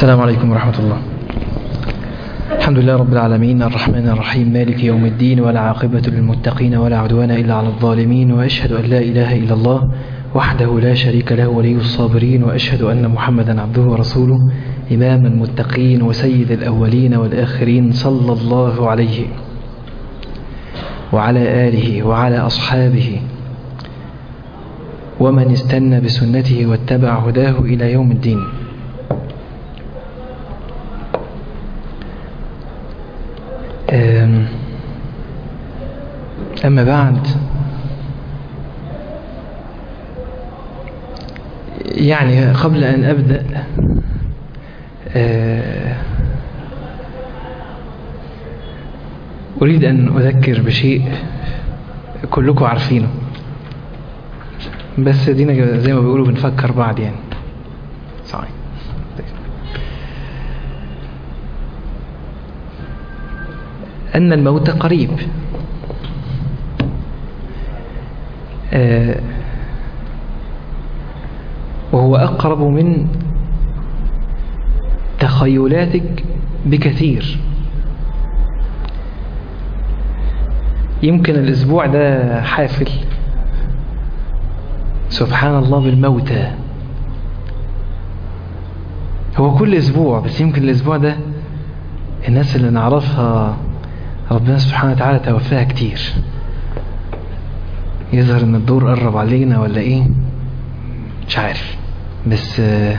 السلام عليكم ورحمة الله الحمد لله رب العالمين الرحمن الرحيم مالك يوم الدين ولا عاقبة للمتقين ولا عدوان إلا على الظالمين وأشهد أن لا إله إلا الله وحده لا شريك له ولي الصابرين وأشهد أن محمدا عبده ورسوله إمام المتقين وسيد الأولين والآخرين صلى الله عليه وعلى آله وعلى أصحابه ومن استنى بسنته واتبع هداه إلى يوم الدين أما بعد يعني قبل أن أبدأ أريد أن أذكر بشيء كلكم عارفينه بس دينا زي ما بيقولوا بنفكر بعض يعني صحيح أن الموت قريب آه وهو أقرب من تخيلاتك بكثير يمكن الأسبوع ده حافل سبحان الله بالموتى هو كل أسبوع بس يمكن الأسبوع ده الناس اللي نعرفها ربنا سبحانه وتعالى توفاها كتير يظهر ان الدور قرب علينا ولا ايه مش عارف بس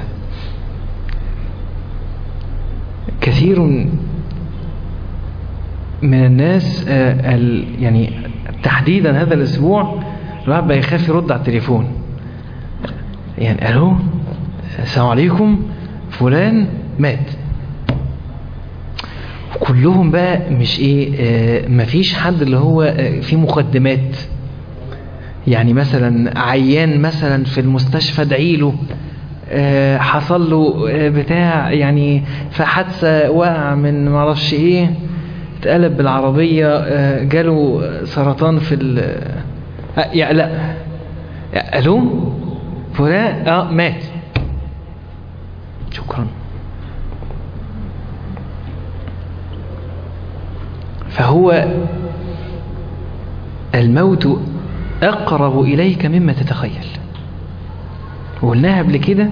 كثير من الناس يعني تحديدا هذا الاسبوع الواحد بقى يخاف يرد على التليفون يعني الو السلام عليكم فلان مات كلهم بقى مش ايه آه مفيش حد اللي هو آه في مقدمات يعني مثلا عيان مثلا في المستشفى ادعيله آه حصل له آه بتاع يعني في حادثه وقع من معرفش ايه اتقلب بالعربيه آه جاله سرطان في ال آه يا لا يا الو فلان اه مات شكرا فهو الموت أقرب إليك مما تتخيل وقلناها قبل كده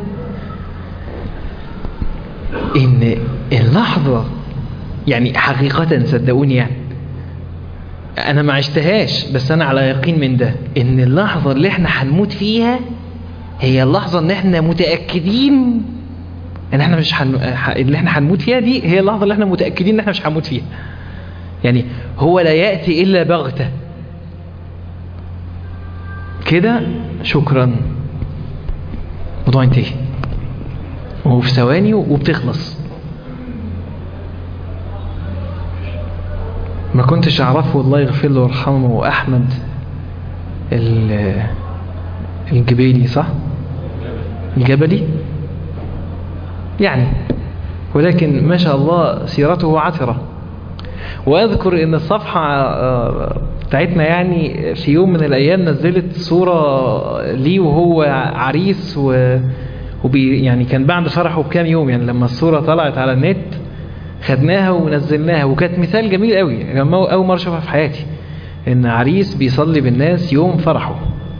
إن اللحظة يعني حقيقة صدقوني يعني أنا ما عشتهاش بس أنا على يقين من ده إن اللحظة اللي إحنا هنموت فيها هي اللحظة إن إحنا متأكدين إن إحنا مش حن... اللي إحنا هنموت فيها دي هي اللحظة اللي إحنا متأكدين إن إحنا مش هنموت فيها يعني هو لا يأتي إلا بغتة كده شكرا موضوع انتهي وهو في ثواني وبتخلص ما كنتش اعرفه الله يغفر له ويرحمه احمد الجبيلي صح الجبلي يعني ولكن ما شاء الله سيرته عثره واذكر ان الصفحة بتاعتنا يعني في يوم من الايام نزلت صورة ليه وهو عريس و وبي يعني كان بعد فرحه بكام يوم يعني لما الصورة طلعت على النت خدناها ونزلناها وكانت مثال جميل قوي يعني اول مرة اشوفها في حياتي ان عريس بيصلي بالناس يوم فرحه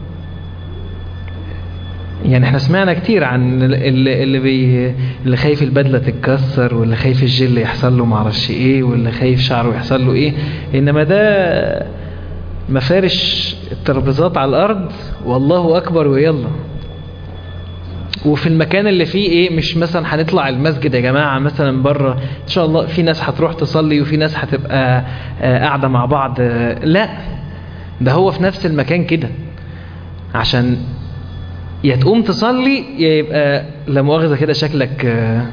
يعني احنا سمعنا كتير عن اللي اللي, بي اللي خايف البدله تتكسر واللي خايف الجل يحصل له معرفش ايه واللي خايف شعره يحصل له ايه انما ده مفارش الترابيزات على الارض والله اكبر ويلا وفي المكان اللي فيه ايه مش مثلا هنطلع المسجد يا جماعه مثلا بره ان شاء الله في ناس هتروح تصلي وفي ناس هتبقى قاعده مع بعض لا ده هو في نفس المكان كده عشان يا تقوم تصلي يا يبقى لا مؤاخذة كده شكلك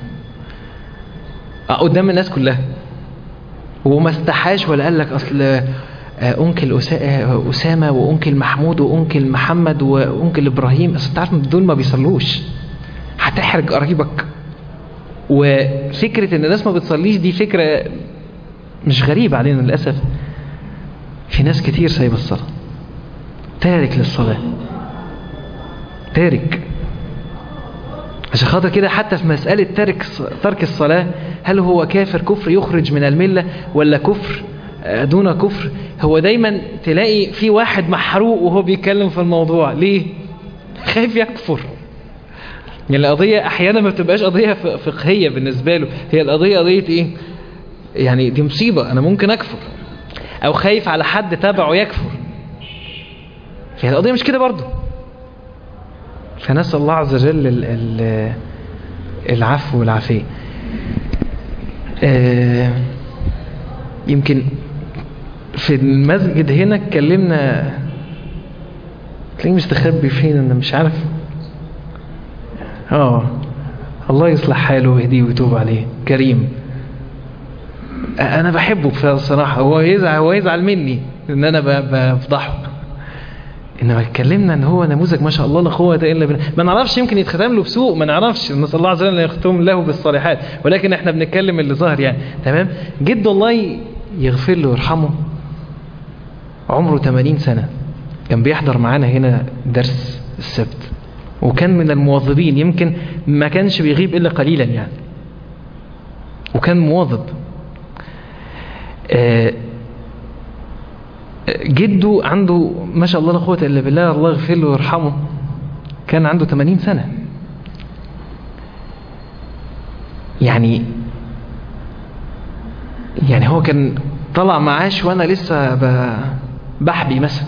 قدام الناس كلها وما استحاش ولا قال لك أصل أنكل أسامة وأنكل محمود وأنكل محمد وأنكل إبراهيم أصل تعرف دول ما بيصلوش هتحرج قريبك وفكرة إن الناس ما بتصليش دي فكرة مش غريبة علينا للأسف في ناس كتير سايبة الصلاة تارك للصلاة تارك عشان خاطر كده حتى في مسألة ترك ترك الصلاة هل هو كافر كفر يخرج من الملة ولا كفر دون كفر هو دايما تلاقي في واحد محروق وهو بيتكلم في الموضوع ليه خايف يكفر يعني القضية أحيانا ما بتبقاش قضية فقهية بالنسبة له هي القضية قضية إيه يعني دي مصيبة أنا ممكن أكفر أو خايف على حد تابعه يكفر فهي القضية مش كده برضه فنسأل الله عز وجل ال ال العفو والعافية آه يمكن في المسجد هنا اتكلمنا تلاقيه مستخبي فين انا مش عارف اه الله يصلح حاله ويهديه ويتوب عليه كريم انا بحبه بصراحه هو يزعل هو يزعل مني ان انا بفضحه انما اتكلمنا ان هو نموذج ما شاء الله لا قوه الا بالله ما نعرفش يمكن يتختم له بسوء ما نعرفش نسال الله عز وجل ان يختم له بالصالحات ولكن احنا بنتكلم اللي ظاهر يعني تمام جد الله يغفر له ويرحمه عمره 80 سنه كان بيحضر معانا هنا درس السبت وكان من المواظبين يمكن ما كانش بيغيب الا قليلا يعني وكان مواظب آه جده عنده ما شاء الله لا قوه الا بالله الله يغفر له ويرحمه كان عنده 80 سنه يعني يعني هو كان طلع معاش وانا لسه بحبي مثلا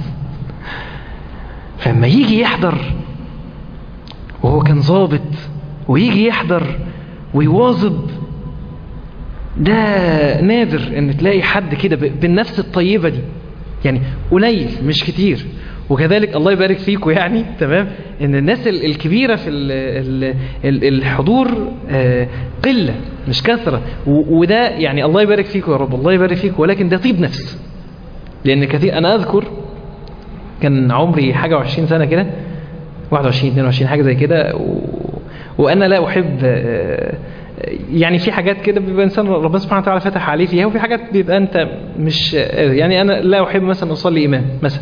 فلما يجي يحضر وهو كان ظابط ويجي يحضر ويواظب ده نادر ان تلاقي حد كده بالنفس الطيبة دي يعني قليل مش كتير وكذلك الله يبارك فيكم يعني تمام ان الناس الكبيرة في الحضور قلة مش كثرة وده يعني الله يبارك فيكم يا رب الله يبارك فيكم ولكن ده طيب نفس لان كثير انا اذكر كان عمري حاجة وعشرين سنة كده 21 22 حاجة زي كده و... وانا لا احب يعني في حاجات كده بيبقى انسان ربنا سبحانه وتعالى فتح عليه فيها وفي حاجات بيبقى انت مش يعني انا لا احب مثلا اصلي امام مثلا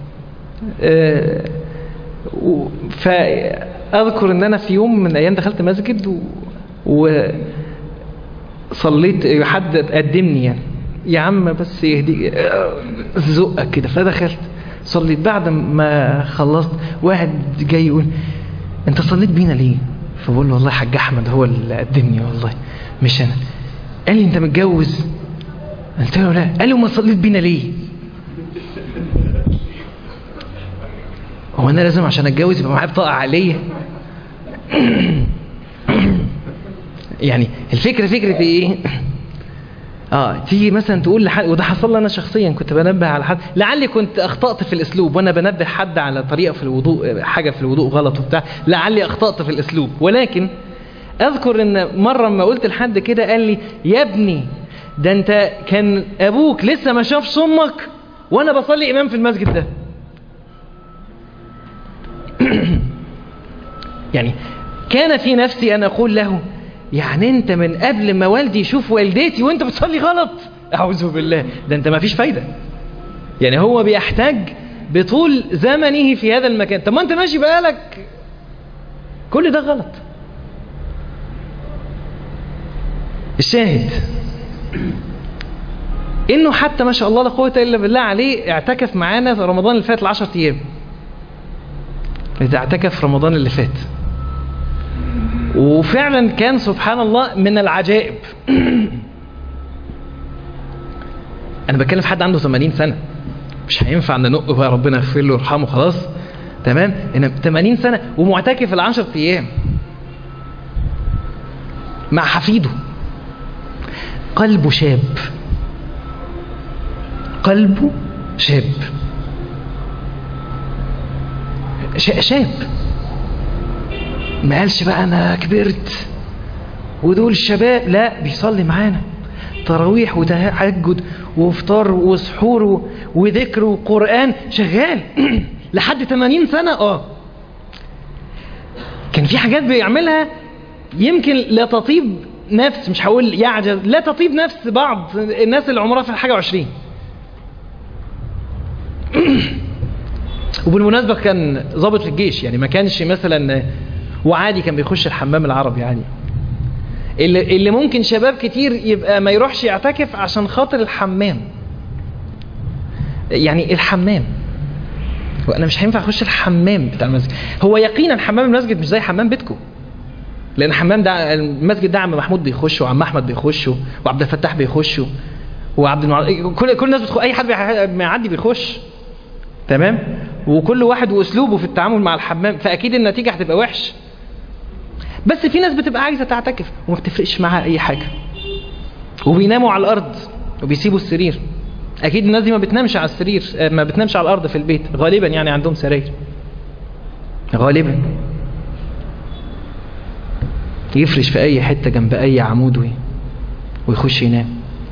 فاذكر ان انا في يوم من الايام دخلت مسجد و... وصليت حد قدمني يعني يا عم بس يهدي زقك كده فدخلت صليت بعد ما خلصت واحد جاي يقول انت صليت بينا ليه فبقول له والله حاج احمد هو اللي قدمني والله مش انا قال لي انت متجوز قلت له لا قال لي وما صليت بينا ليه هو انا لازم عشان اتجوز يبقى معايا بطاقه عقليه يعني الفكره فكره ايه اه تيجي مثلا تقول لحد وده حصل لي انا شخصيا كنت بنبه على حد لعلي كنت اخطات في الاسلوب وانا بنبه حد على طريقه في الوضوء حاجه في الوضوء غلط وبتاع لعلي اخطات في الاسلوب ولكن اذكر ان مره ما قلت لحد كده قال لي يا ابني ده انت كان ابوك لسه ما شافش امك وانا بصلي امام في المسجد ده يعني كان في نفسي ان اقول له يعني انت من قبل ما والدي يشوف والدتي وانت بتصلي غلط اعوذ بالله ده انت ما فيش فايدة يعني هو بيحتاج بطول زمنه في هذا المكان طب ما انت ماشي بقالك كل ده غلط الشاهد انه حتى ما شاء الله لا قوه الا بالله عليه اعتكف معانا في رمضان اللي فات العشر ايام اعتكف في رمضان اللي فات وفعلا كان سبحان الله من العجائب انا بتكلم في حد عنده 80 سنه مش هينفع ننق بقى ربنا يغفر له ويرحمه خلاص تمام انا 80 سنه ومعتكف العشر ايام مع حفيده قلبه شاب قلبه شاب شاب ما قالش بقى انا كبرت ودول الشباب لا بيصلي معانا تراويح وتهجد وافطار وسحور وذكر وقرآن شغال لحد 80 سنة اه كان في حاجات بيعملها يمكن لا تطيب نفس مش هقول يعجز لا تطيب نفس بعض الناس اللي عمرها في الحاجة وعشرين وبالمناسبة كان ضابط في الجيش يعني ما كانش مثلا وعادي كان بيخش الحمام العربي عادي اللي, اللي ممكن شباب كتير يبقى ما يروحش يعتكف عشان خاطر الحمام يعني الحمام وانا مش هينفع اخش الحمام بتاع المسجد هو يقينا حمام المسجد مش زي حمام بيتكم لان الحمام ده المسجد ده عم محمود بيخش وعم احمد بيخش وعبد الفتاح بيخش وعبد المع... كل كل الناس بتخش اي حد بيعدي بيخش تمام وكل واحد واسلوبه في التعامل مع الحمام فاكيد النتيجه هتبقى وحش بس في ناس بتبقى عايزه تعتكف وما بتفرقش معاها اي حاجه وبيناموا على الارض وبيسيبوا السرير اكيد الناس دي ما بتنامش على السرير ما بتنامش على الارض في البيت غالبا يعني عندهم سراير غالبا يفرش في اي حته جنب اي عمود ويخش ينام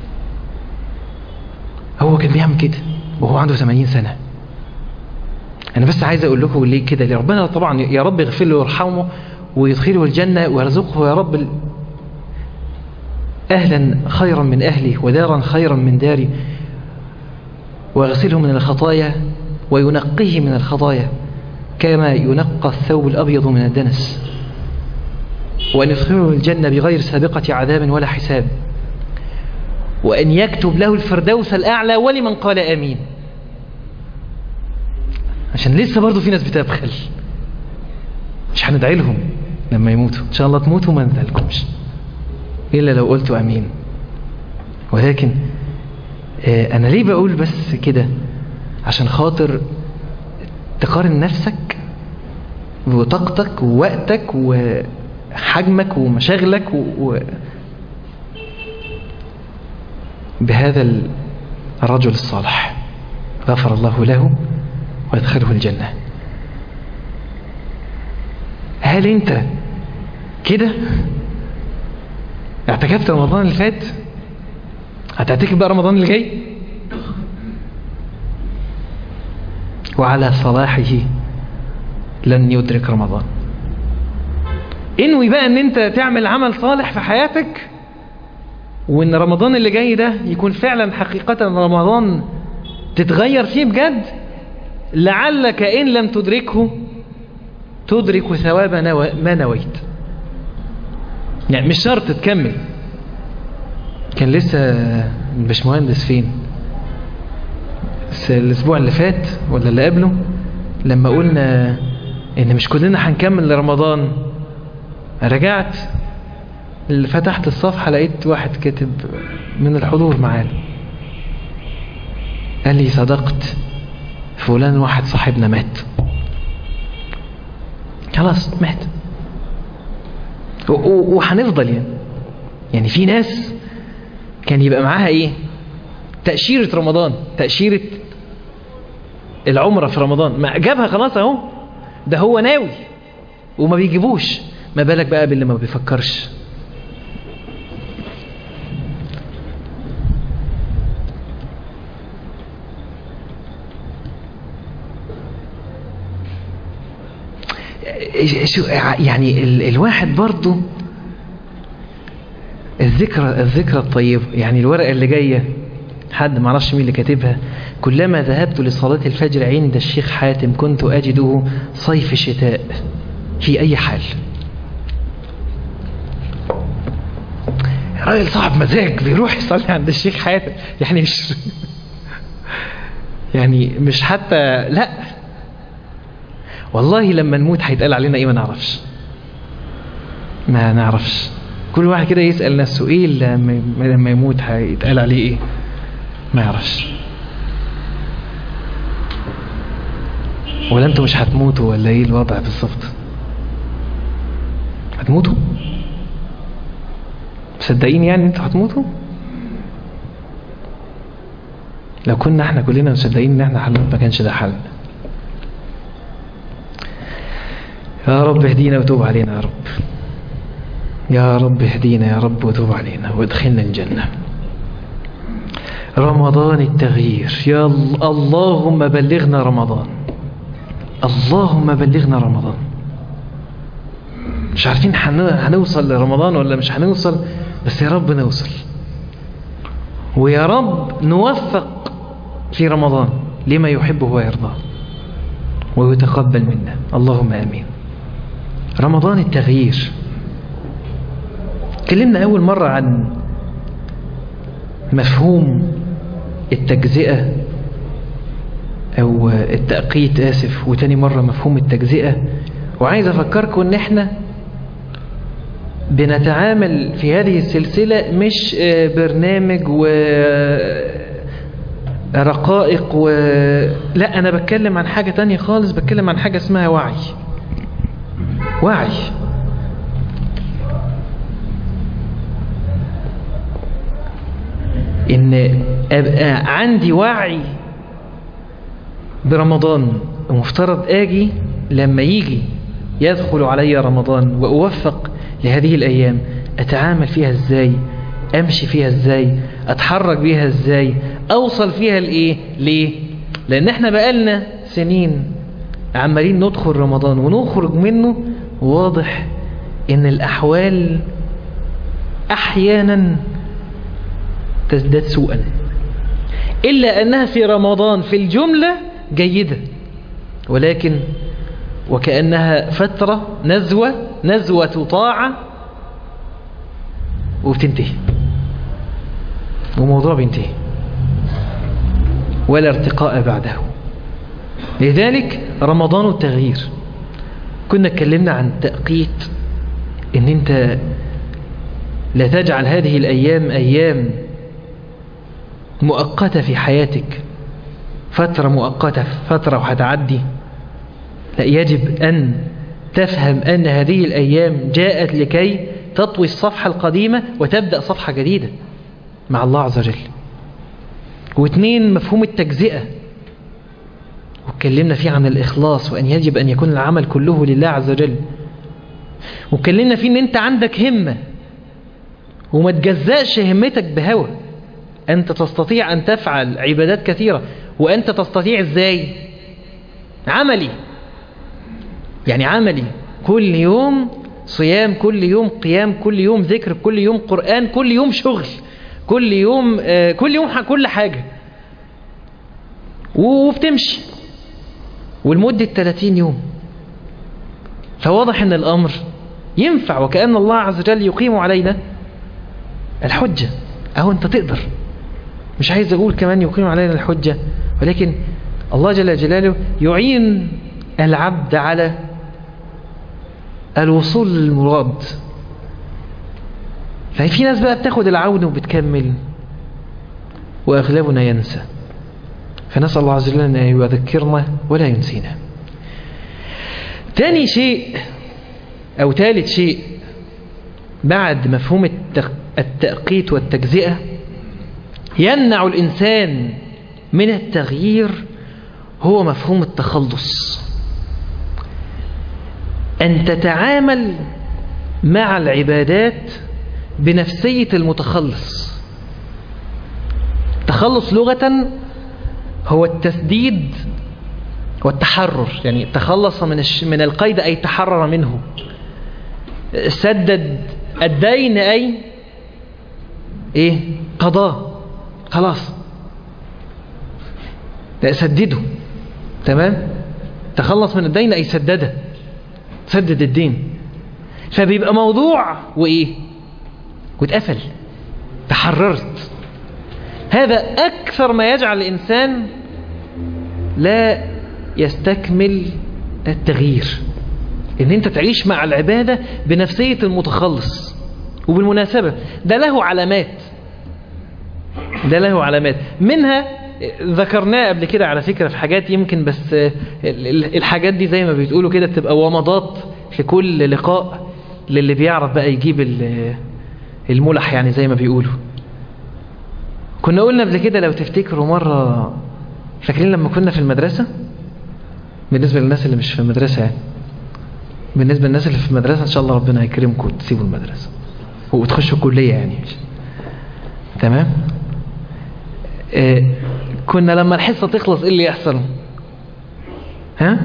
هو كان بيعمل كده وهو عنده 80 سنه انا بس عايز اقول لكم ليه كده ربنا طبعا يا رب يغفر له ويرحمه ويدخله الجنه ويرزقه يا رب اهلا خيرا من اهلي ودارا خيرا من داري ويغسله من الخطايا وينقيه من الخطايا كما ينقى الثوب الأبيض من الدنس وأن يدخله الجنة بغير سابقة عذاب ولا حساب وأن يكتب له الفردوس الأعلى ولمن قال آمين عشان لسه برضو في ناس بتبخل مش هندعي لهم لما يموتوا إن شاء الله تموتوا ما ندعي لكمش إلا لو قلتوا أمين ولكن أنا ليه بقول بس كده عشان خاطر تقارن نفسك وطاقتك ووقتك وحجمك ومشاغلك و... و... بهذا الرجل الصالح غفر الله له ويدخله الجنة هل انت كده اعتكفت رمضان اللي فات هتعتكف بقى رمضان اللي جاي وعلى صلاحه لن يدرك رمضان انوي بقى ان انت تعمل عمل صالح في حياتك وان رمضان اللي جاي ده يكون فعلا حقيقة رمضان تتغير فيه بجد لعلك ان لم تدركه تدرك ثواب ما نويت يعني مش شرط تكمل كان لسه الباشمهندس فين الاسبوع اللي فات ولا اللي قبله لما قلنا ان مش كلنا هنكمل لرمضان رجعت اللي فتحت الصفحة لقيت واحد كاتب من الحضور معانا قال لي صدقت فلان واحد صاحبنا مات خلاص مات وهنفضل يعني يعني في ناس كان يبقى معاها ايه تأشيرة رمضان تأشيرة العمرة في رمضان ما جابها خلاص اهو ده هو ناوي وما بيجيبوش ما بالك بقى باللي ما بيفكرش يعني ال الواحد برضه الذكرى الذكرى الطيبة يعني الورقة اللي جاية حد ما عرفش مين اللي كاتبها كلما ذهبت لصلاة الفجر عند الشيخ حاتم كنت أجده صيف شتاء في أي حال راجل صاحب مزاج بيروح يصلي عند الشيخ حاتم يعني مش يعني مش حتى لا والله لما نموت هيتقال علينا ايه ما نعرفش ما نعرفش كل واحد كده يسأل نفسه ايه اللي لما يموت هيتقال عليه ايه ما يعرفش ولا انتوا مش هتموتوا ولا ايه الوضع بالظبط هتموتوا مصدقين يعني انتوا هتموتوا لو كنا احنا كلنا مصدقين ان احنا هنموت ما كانش ده حل يا رب اهدينا وتوب علينا يا رب يا رب اهدينا يا رب وتوب علينا وادخلنا الجنة رمضان التغيير يا اللهم بلغنا رمضان اللهم بلغنا رمضان مش عارفين هنوصل لرمضان ولا مش هنوصل بس يا رب نوصل ويا رب نوفق في رمضان لما يحبه ويرضاه ويتقبل منا اللهم امين رمضان التغيير اتكلمنا أول مرة عن مفهوم التجزئة أو التأقيت آسف وتاني مرة مفهوم التجزئة وعايز أفكركم إن إحنا بنتعامل في هذه السلسلة مش برنامج و رقائق و... لا أنا بتكلم عن حاجة تانية خالص بتكلم عن حاجة اسمها وعي وعي إن أبقى عندي وعي برمضان ومفترض آجي لما يجي يدخل علي رمضان وأوفق لهذه الأيام أتعامل فيها إزاي أمشي فيها إزاي أتحرك بيها إزاي أوصل فيها لإيه ليه لأن إحنا بقالنا سنين عمالين ندخل رمضان ونخرج منه واضح إن الأحوال أحيانا تزداد سوءا إلا أنها في رمضان في الجملة جيدة ولكن وكأنها فترة نزوة نزوة طاعة وبتنتهي وموضوع بينتهي ولا ارتقاء بعده لذلك رمضان التغيير كنا اتكلمنا عن تأقيت ان انت لا تجعل هذه الايام ايام مؤقتة في حياتك فترة مؤقتة فترة وهتعدي لا يجب أن تفهم أن هذه الأيام جاءت لكي تطوي الصفحة القديمة وتبدأ صفحة جديدة مع الله عز وجل واثنين مفهوم التجزئة واتكلمنا فيه عن الإخلاص وأن يجب أن يكون العمل كله لله عز وجل واتكلمنا فيه أن أنت عندك همة وما تجزأش همتك بهوى أنت تستطيع أن تفعل عبادات كثيرة وأنت تستطيع إزاي عملي يعني عملي كل يوم صيام كل يوم قيام كل يوم ذكر كل يوم قرآن كل يوم شغل كل يوم آه كل يوم كل حاجة وبتمشي والمدة 30 يوم فواضح ان الامر ينفع وكأن الله عز وجل يقيم علينا الحجة اهو انت تقدر مش عايز اقول كمان يقيم علينا الحجة ولكن الله جل جلاله يعين العبد على الوصول للمراد ففي ناس بقى بتاخد العون وبتكمل وأغلبنا ينسى فنسأل الله عز وجل أن يذكرنا ولا ينسينا تاني شيء أو ثالث شيء بعد مفهوم التأقيت والتجزئة يمنع الإنسان من التغيير هو مفهوم التخلص أن تتعامل مع العبادات بنفسية المتخلص تخلص لغة هو التسديد والتحرر يعني تخلص من الش... من القيد أي تحرر منه سدد الدين أي إيه قضاء خلاص سدده تمام تخلص من الدين أي سدده سدد الدين فبيبقى موضوع وإيه واتقفل تحررت هذا أكثر ما يجعل الإنسان لا يستكمل التغيير إن أنت تعيش مع العبادة بنفسية المتخلص وبالمناسبة ده له علامات ده له علامات منها ذكرناه قبل كده على فكرة في حاجات يمكن بس الحاجات دي زي ما بتقولوا كده بتبقى ومضات في كل لقاء للي بيعرف بقى يجيب الملح يعني زي ما بيقولوا كنا قلنا قبل كده لو تفتكروا مرة فاكرين لما كنا في المدرسة بالنسبة للناس اللي مش في المدرسة يعني بالنسبة للناس اللي في المدرسة إن شاء الله ربنا يكرمكم تسيبوا المدرسة وتخشوا كلية يعني تمام آه كنا لما الحصة تخلص ايه اللي يحصل ها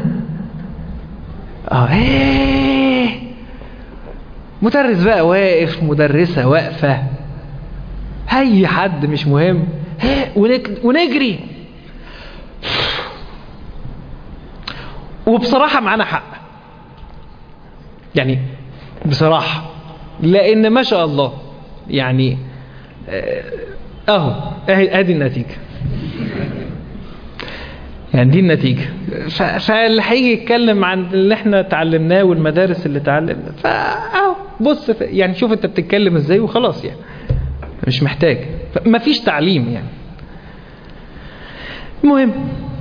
اه ايه مدرس بقى واقف مدرسة واقفة اي حد مش مهم ونجري وبصراحة معانا حق يعني بصراحة لأن ما شاء الله يعني آه، أهو أهي أدي النتيجة يعني دي النتيجة ف- فاللي هيجي يتكلم عن اللي احنا اتعلمناه والمدارس اللي اتعلمنا فاهو بص ف- يعني شوف انت بتتكلم ازاي وخلاص يعني مش محتاج ف- مفيش تعليم يعني المهم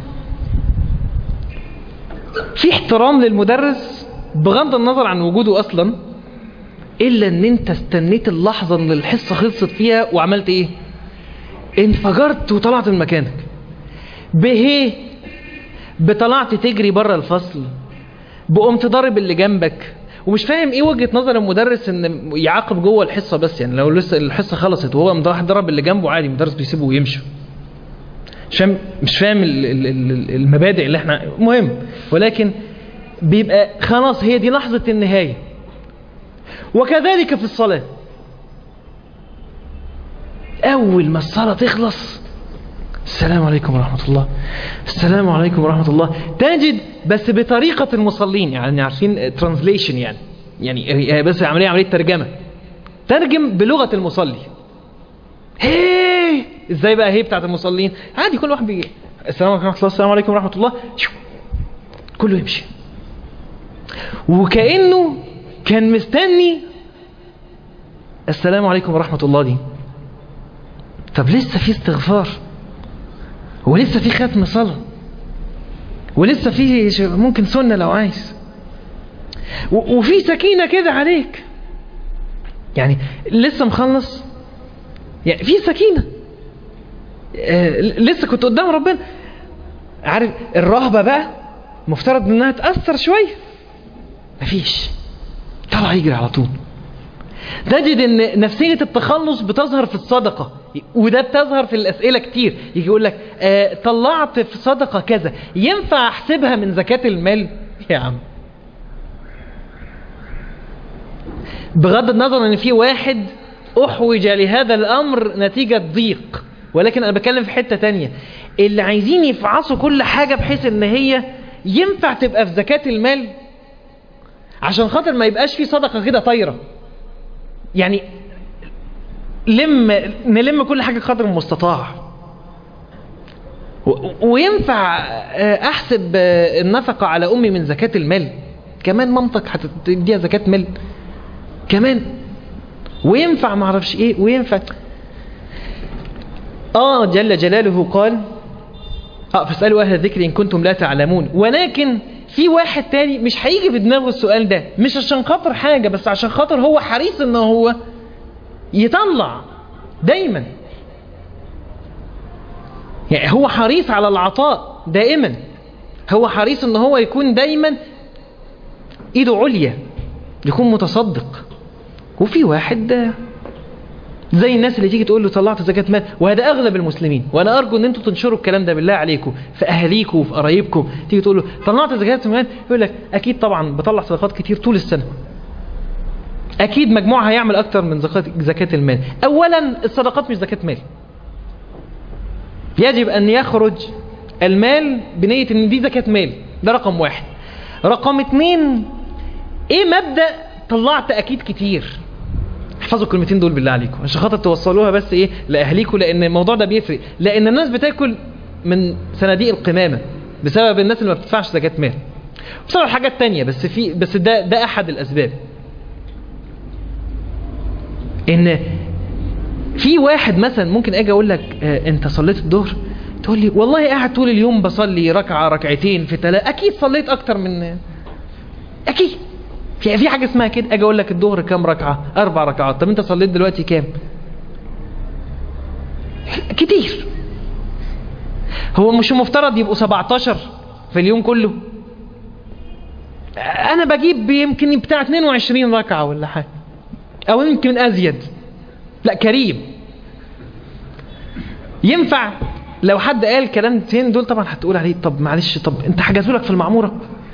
في احترام للمدرس بغض النظر عن وجوده اصلا الا ان انت استنيت اللحظة اللي الحصة خلصت فيها وعملت ايه انفجرت وطلعت من مكانك بهيه بطلعت تجري بره الفصل بقمت ضارب اللي جنبك ومش فاهم ايه وجهة نظر المدرس ان يعاقب جوه الحصة بس يعني لو لسه الحصة خلصت وهو قام راح ضرب اللي جنبه عادي المدرس بيسيبه ويمشي مش فاهم مش فاهم ال- ال- ال- المبادئ اللي احنا مهم ولكن بيبقى خلاص هي دي لحظة النهاية وكذلك في الصلاة أول ما الصلاة تخلص السلام عليكم ورحمة الله السلام عليكم ورحمة الله تجد بس بطريقة المصلين يعني عارفين ترانزليشن يعني يعني هي بس عملية عملية ترجمة ترجم بلغة المصلي هي ازاي بقى هي بتاعت المصلين عادي كل واحد بيجي السلام عليكم ورحمة الله السلام عليكم ورحمة الله شو. كله يمشي وكأنه كان مستني السلام عليكم ورحمة الله دي طب لسه في استغفار ولسه في ختم صلاة ولسه في ش- ممكن سنة لو عايز و- وفي سكينة كده عليك يعني لسه مخلص يعني في سكينة آه، لسه كنت قدام ربنا عارف الرهبة بقى مفترض انها تأثر شوية مفيش طلع يجري على طول تجد ان نفسية التخلص بتظهر في الصدقة وده بتظهر في الاسئلة كتير يجي يقول لك آه طلعت في صدقة كذا ينفع احسبها من زكاة المال يا عم بغض النظر ان في واحد احوج لهذا الامر نتيجة ضيق ولكن انا بتكلم في حتة تانية اللي عايزين يفعصوا كل حاجة بحيث ان هي ينفع تبقى في زكاة المال عشان خاطر ما يبقاش في صدقة كده طايرة يعني لم نلم كل حاجة قدر المستطاع و- وينفع آه، احسب آه، النفقة على امي من زكاة المال كمان مامتك هتديها زكاة مال كمان وينفع معرفش ايه وينفع اه جل جلاله قال اه فاسألوا اهل الذكر ان كنتم لا تعلمون ولكن في واحد تاني مش هيجي في دماغه السؤال ده مش عشان خاطر حاجة بس عشان خاطر هو حريص ان هو يطلع دايما يعني هو حريص على العطاء دائما هو حريص ان هو يكون دايما ايده عليا يكون متصدق وفي واحد آه، زي الناس اللي تيجي تقول له طلعت زكاة مال وهذا اغلب المسلمين وانا ارجو ان انتم تنشروا الكلام ده بالله عليكم في اهاليكم وفي قرايبكم تيجي تقول له طلعت زكاة مال يقول لك اكيد طبعا بطلع صدقات كتير طول السنة اكيد مجموعها هيعمل اكتر من زكاة زكاة المال اولا الصدقات مش زكاة مال يجب ان يخرج المال بنية ان دي زكاة مال ده رقم واحد رقم اتنين ايه مبدأ طلعت اكيد كتير احفظوا الكلمتين دول بالله عليكم عشان خاطر توصلوها بس ايه لاهليكم لان الموضوع ده بيفرق لان الناس بتاكل من صناديق القمامة بسبب الناس اللي ما بتدفعش زكاة مال بسبب حاجات تانية بس في بس ده ده احد الاسباب ان في واحد مثلا ممكن اجي اقول لك آه انت صليت الظهر تقول لي والله قاعد طول اليوم بصلي ركعة ركعتين في ثلاثة اكيد صليت اكتر من اكيد في في حاجة اسمها كده اجي اقول لك الظهر كام ركعة اربع ركعات طب انت صليت دلوقتي كام كتير هو مش مفترض يبقوا 17 في اليوم كله انا بجيب يمكن بتاع 22 ركعة ولا حاجة او يمكن ازيد لا كريم ينفع لو حد قال كلام تاني دول طبعا هتقول عليه طب معلش طب انت حجزوا لك في المعمورة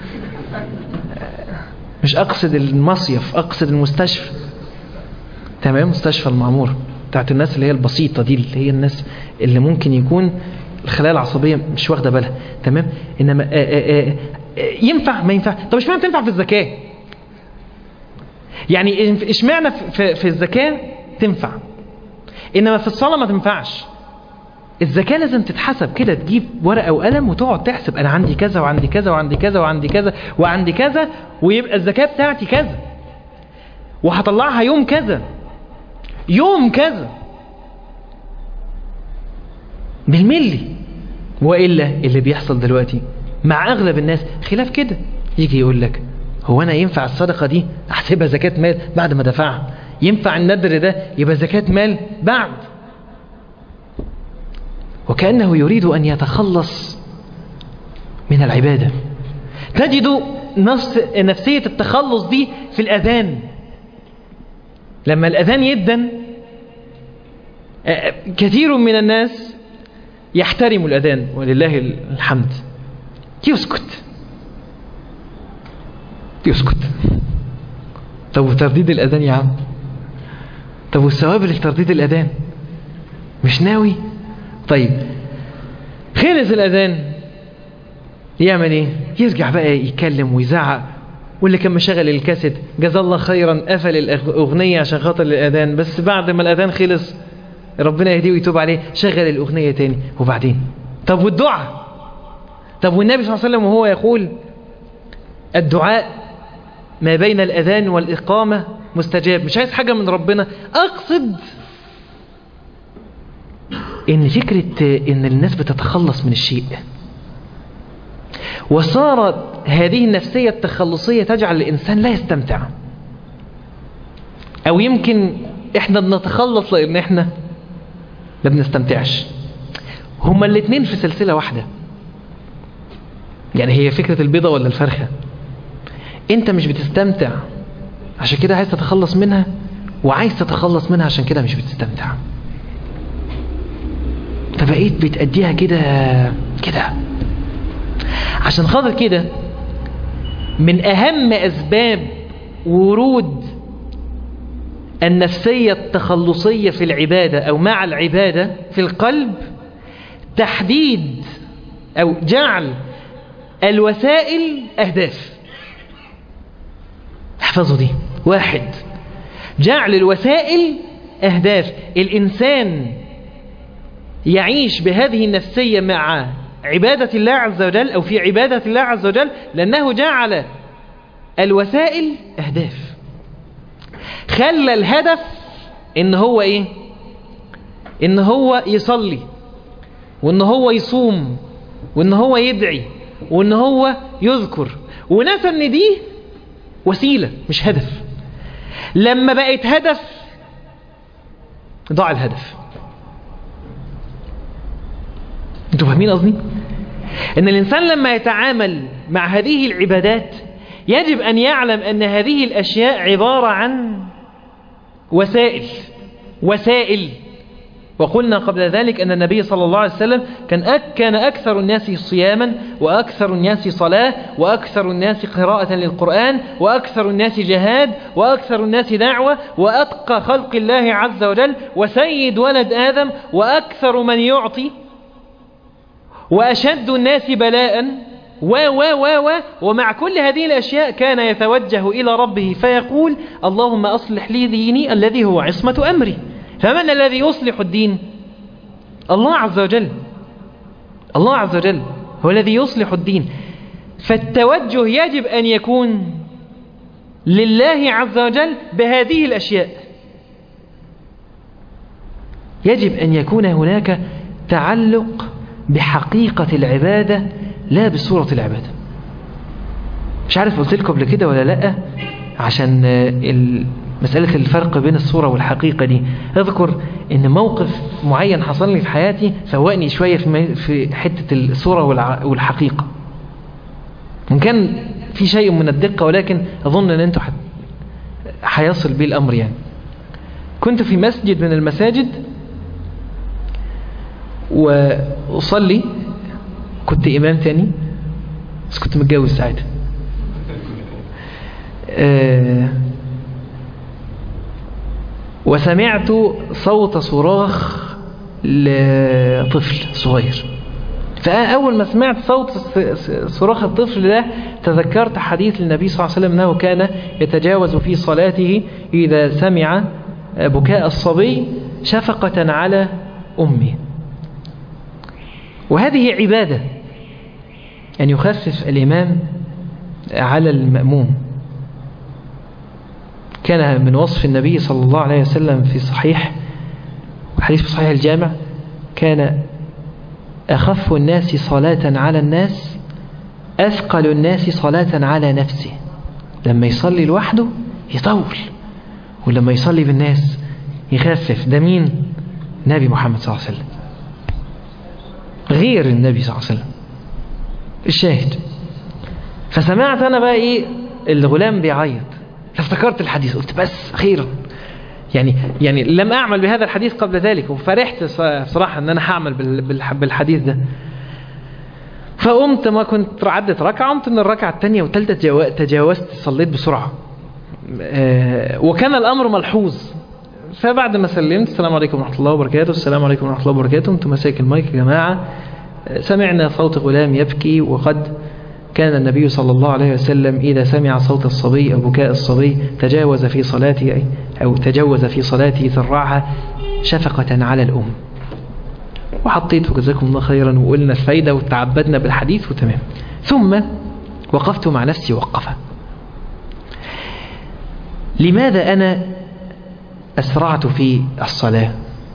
مش اقصد المصيف اقصد المستشفى تمام مستشفى المعمورة بتاعت الناس اللي هي البسيطة دي اللي هي الناس اللي ممكن يكون الخلايا العصبية مش واخدة بالها تمام انما آآ آآ آآ ينفع ما ينفع طب مش معنى تنفع في الزكاة يعني اشمعنى في, في الزكاة تنفع إنما في الصلاة ما تنفعش الزكاة لازم تتحسب كده تجيب ورقة وقلم وتقعد تحسب أنا عندي كذا وعندي كذا وعندي كذا وعندي كذا وعندي كذا ويبقى الزكاة بتاعتي كذا وهطلعها يوم كذا يوم كذا بالملي وإلا اللي بيحصل دلوقتي مع أغلب الناس خلاف كده يجي يقول لك هو أنا ينفع الصدقة دي أحسبها زكاة مال بعد ما دفعها ينفع الندر ده يبقى زكاة مال بعد وكأنه يريد أن يتخلص من العبادة تجد نفس نفسية التخلص دي في الأذان لما الأذان يدن كثير من الناس يحترم الأذان ولله الحمد يسكت يسكت طب وترديد الأذان يا عم طب والثواب اللي في ترديد الأذان مش ناوي طيب خلص الأذان يعمل ايه يرجع بقى يتكلم ويزعق واللي كان مشغل الكاسيت جزا الله خيرا قفل الأغنية عشان خاطر الأذان بس بعد ما الأذان خلص ربنا يهديه ويتوب عليه شغل الأغنية تاني وبعدين طب والدعاء طب والنبي صلى الله عليه وسلم وهو يقول الدعاء ما بين الأذان والإقامة مستجاب مش عايز حاجة من ربنا أقصد إن فكرة إن الناس بتتخلص من الشيء وصارت هذه النفسية التخلصية تجعل الإنسان لا يستمتع أو يمكن إحنا بنتخلص لأن إحنا ما بنستمتعش هما الاثنين في سلسلة واحدة يعني هي فكرة البيضة ولا الفرخة انت مش بتستمتع عشان كده عايز تتخلص منها وعايز تتخلص منها عشان كده مش بتستمتع فبقيت بتأديها كده كده عشان خاطر كده من أهم أسباب ورود النفسية التخلصية في العبادة أو مع العبادة في القلب تحديد أو جعل الوسائل أهداف احفظوا دي واحد جعل الوسائل أهداف الإنسان يعيش بهذه النفسية مع عبادة الله عز وجل أو في عبادة الله عز وجل لأنه جعل الوسائل أهداف خلى الهدف إن هو إيه إن هو يصلي وإن هو يصوم وإن هو يدعي وإن هو يذكر ونسى إن دي وسيلة مش هدف لما بقت هدف ضاع الهدف انتوا فاهمين قصدي ان الانسان لما يتعامل مع هذه العبادات يجب ان يعلم ان هذه الاشياء عبارة عن وسائل وسائل وقلنا قبل ذلك أن النبي صلى الله عليه وسلم كان أك كان أكثر الناس صياما وأكثر الناس صلاة وأكثر الناس قراءة للقرآن وأكثر الناس جهاد وأكثر الناس دعوة وأتقى خلق الله عز وجل وسيد ولد آدم وأكثر من يعطي وأشد الناس بلاء و و و و ومع كل هذه الأشياء كان يتوجه إلى ربه فيقول اللهم أصلح لي ديني الذي هو عصمة أمري فمن الذي يصلح الدين الله عز وجل الله عز وجل هو الذي يصلح الدين فالتوجه يجب أن يكون لله عز وجل بهذه الأشياء يجب أن يكون هناك تعلق بحقيقة العبادة لا بصورة العبادة مش عارف قلت لكم قبل كده ولا لا عشان مسألة الفرق بين الصورة والحقيقة دي اذكر ان موقف معين حصل لي في حياتي فوقني شوية في حتة الصورة والحقيقة وان كان في شيء من الدقة ولكن اظن ان انتوا حيصل بي الامر يعني كنت في مسجد من المساجد وأصلي كنت إمام تاني بس كنت متجوز ساعتها أه وسمعت صوت صراخ لطفل صغير فأول ما سمعت صوت صراخ الطفل ده تذكرت حديث النبي صلى الله عليه وسلم أنه كان يتجاوز في صلاته إذا سمع بكاء الصبي شفقة على أمه وهذه عبادة أن يخفف الإمام على المأموم كان من وصف النبي صلى الله عليه وسلم في صحيح حديث في صحيح الجامع كان أخف الناس صلاة على الناس أثقل الناس صلاة على نفسه لما يصلي لوحده يطول ولما يصلي بالناس يخفف ده مين نبي محمد صلى الله عليه وسلم غير النبي صلى الله عليه وسلم الشاهد فسمعت أنا بقى إيه الغلام بيعيط فافتكرت الحديث قلت بس أخيرا يعني يعني لم أعمل بهذا الحديث قبل ذلك وفرحت صراحة أن أنا هعمل بالحديث ده فقمت ما كنت عدت ركعة قمت من الركعة الثانية والثالثة تجاوزت صليت بسرعة وكان الأمر ملحوظ فبعد ما سلمت السلام عليكم ورحمة الله وبركاته السلام عليكم ورحمة الله وبركاته انتم مساك المايك يا جماعة سمعنا صوت غلام يبكي وقد كان النبي صلى الله عليه وسلم إذا سمع صوت الصبي أو بكاء الصبي تجاوز في صلاته أو تجوز في صلاته ذراعها شفقة على الأم وحطيت جزاكم الله خيرا وقلنا الفايدة وتعبدنا بالحديث وتمام ثم وقفت مع نفسي وقفة لماذا أنا أسرعت في الصلاة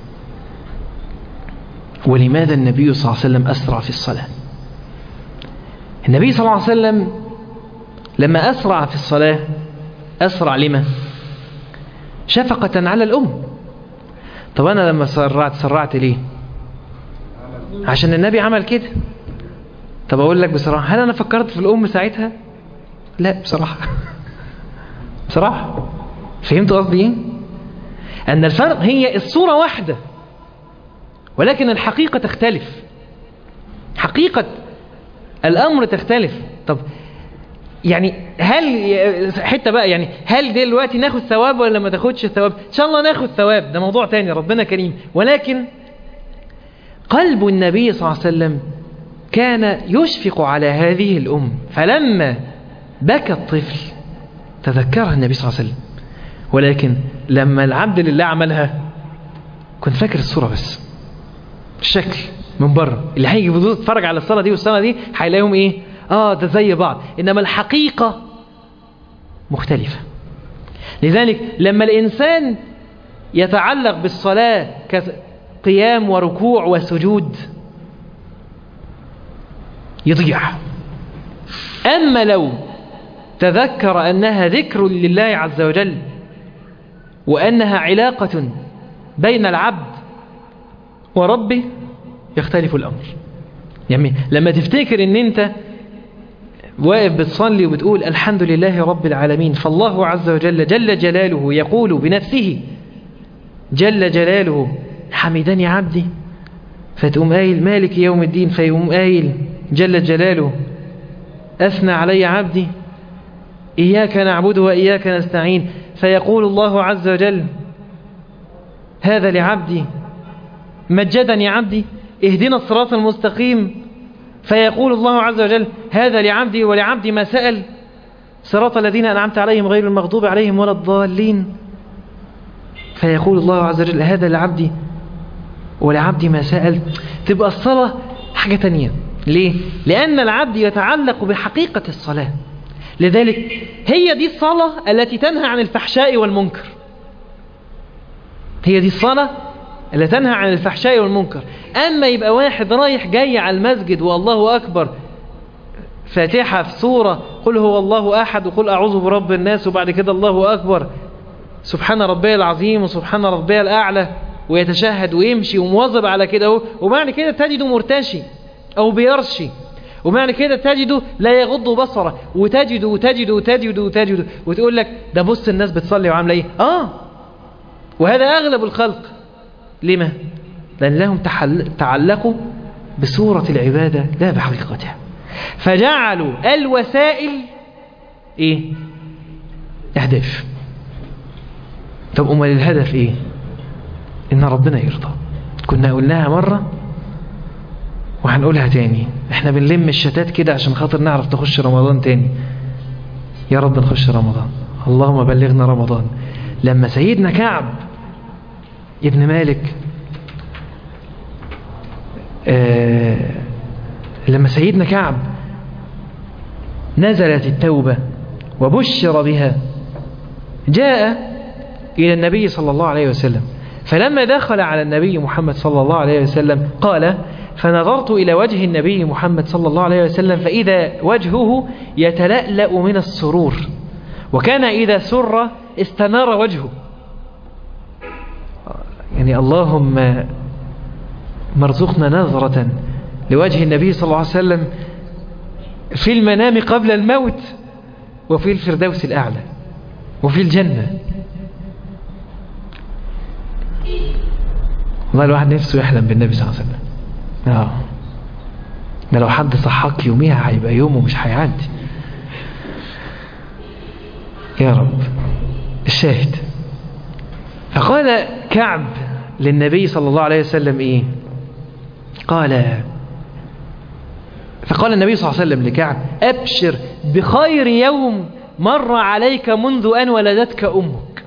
ولماذا النبي صلى الله عليه وسلم أسرع في الصلاة النبي صلى الله عليه وسلم لما أسرع في الصلاة أسرع لما شفقة على الأم طب أنا لما سرعت سرعت ليه عشان النبي عمل كده طب أقول لك بصراحة هل أنا فكرت في الأم ساعتها لا بصراحة بصراحة فهمت قصدي ايه أن الفرق هي الصورة واحدة ولكن الحقيقة تختلف حقيقة الأمر تختلف طب يعني هل حتة بقى يعني هل دلوقتي ناخد ثواب ولا ما تاخدش ثواب إن شاء الله ناخد ثواب ده موضوع تاني ربنا كريم ولكن قلب النبي صلى الله عليه وسلم كان يشفق على هذه الأم فلما بكى الطفل تذكرها النبي صلى الله عليه وسلم ولكن لما العبد لله عملها كنت فاكر الصورة بس الشكل من بره اللي هيجي يتفرج على الصلاة دي والصلاة دي هيلاقيهم ايه اه ده زي بعض انما الحقيقة مختلفة لذلك لما الانسان يتعلق بالصلاة كقيام وركوع وسجود يضيع اما لو تذكر انها ذكر لله عز وجل وانها علاقة بين العبد وربه يختلف الأمر يعني لما تفتكر ان انت واقف بتصلي وبتقول الحمد لله رب العالمين فالله عز وجل جل جلاله يقول بنفسه جل جلاله حمدني عبدي فتقوم قايل مالك يوم الدين فيقوم قايل جل جلاله أثنى علي عبدي إياك نعبد وإياك نستعين فيقول الله عز وجل هذا لعبدي مجدني عبدي اهدنا الصراط المستقيم فيقول الله عز وجل هذا لعبدي ولعبدي ما سأل صراط الذين أنعمت عليهم غير المغضوب عليهم ولا الضالين فيقول الله عز وجل هذا لعبدي ولعبدي ما سأل تبقى الصلاة حاجة تانية ليه؟ لأن العبد يتعلق بحقيقة الصلاة لذلك هي دي الصلاة التي تنهى عن الفحشاء والمنكر هي دي الصلاة اللي تنهى عن الفحشاء والمنكر أما يبقى واحد رايح جاي على المسجد والله أكبر فاتحة في سورة قل هو الله أحد وقل أعوذ برب الناس وبعد كده الله أكبر سبحان ربي العظيم وسبحان ربي الأعلى ويتشهد ويمشي ومواظب على كده اهو وبعد كده تجده مرتشي أو بيرشي ومعنى كده تجده لا يغض بصره وتجده وتجده وتجده وتجده وتقول لك ده بص الناس بتصلي وعامله ايه اه وهذا أغلب الخلق لما؟ لأن لهم تعلقوا بصورة العبادة لا بحقيقتها فجعلوا الوسائل ايه اهداف طب امال الهدف ايه ان ربنا يرضى كنا قلناها مرة وهنقولها تاني احنا بنلم الشتات كده عشان خاطر نعرف نخش رمضان تاني يا رب نخش رمضان اللهم بلغنا رمضان لما سيدنا كعب ابن مالك آه لما سيدنا كعب نزلت التوبة وبشر بها جاء إلى النبي صلى الله عليه وسلم فلما دخل على النبي محمد صلى الله عليه وسلم قال فنظرت إلى وجه النبي محمد صلى الله عليه وسلم فإذا وجهه يتلألأ من السرور وكان إذا سر استنار وجهه يعني اللهم مرزقنا نظرة لوجه النبي صلى الله عليه وسلم في المنام قبل الموت وفي الفردوس الأعلى وفي الجنة والله الواحد نفسه يحلم بالنبي صلى الله عليه وسلم اه ده لو حد صحاك يوميها هيبقى يومه مش هيعدي يا رب الشاهد فقال كعب للنبي صلى الله عليه وسلم ايه قال فقال النبي صلى الله عليه وسلم لكعب ابشر بخير يوم مر عليك منذ ان ولدتك امك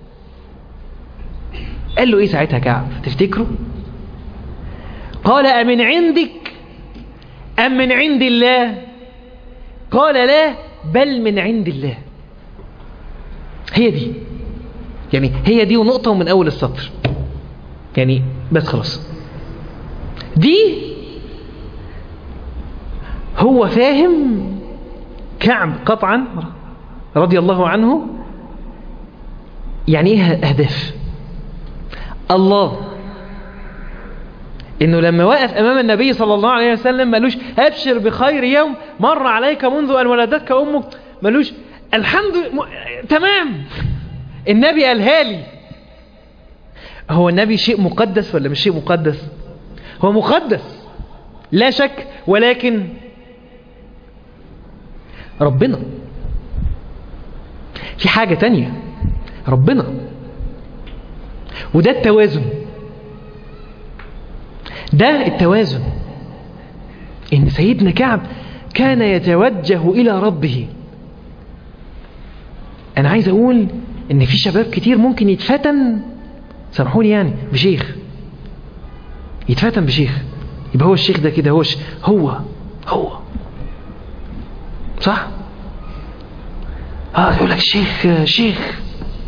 قال له ايه ساعتها كعب تفتكروا قال أمن عندك أم من عند الله قال لا بل من عند الله هي دي يعني هي دي ونقطة من أول السطر يعني بس خلاص دي هو فاهم كعب قطعا رضي الله عنه يعني ايه اهداف الله انه لما وقف امام النبي صلى الله عليه وسلم ملوش ابشر بخير يوم مر عليك منذ ان ولدتك امك ملوش الحمد م... تمام النبي قالها لي هو النبي شيء مقدس ولا مش شيء مقدس هو مقدس لا شك ولكن ربنا في حاجة تانية ربنا وده التوازن ده التوازن ان سيدنا كعب كان يتوجه الى ربه انا عايز اقول ان في شباب كتير ممكن يتفتن سامحوني يعني بشيخ يتفتن بشيخ يبقى هو الشيخ ده كده هو ش... هو هو صح اه يقول لك شيخ شيخ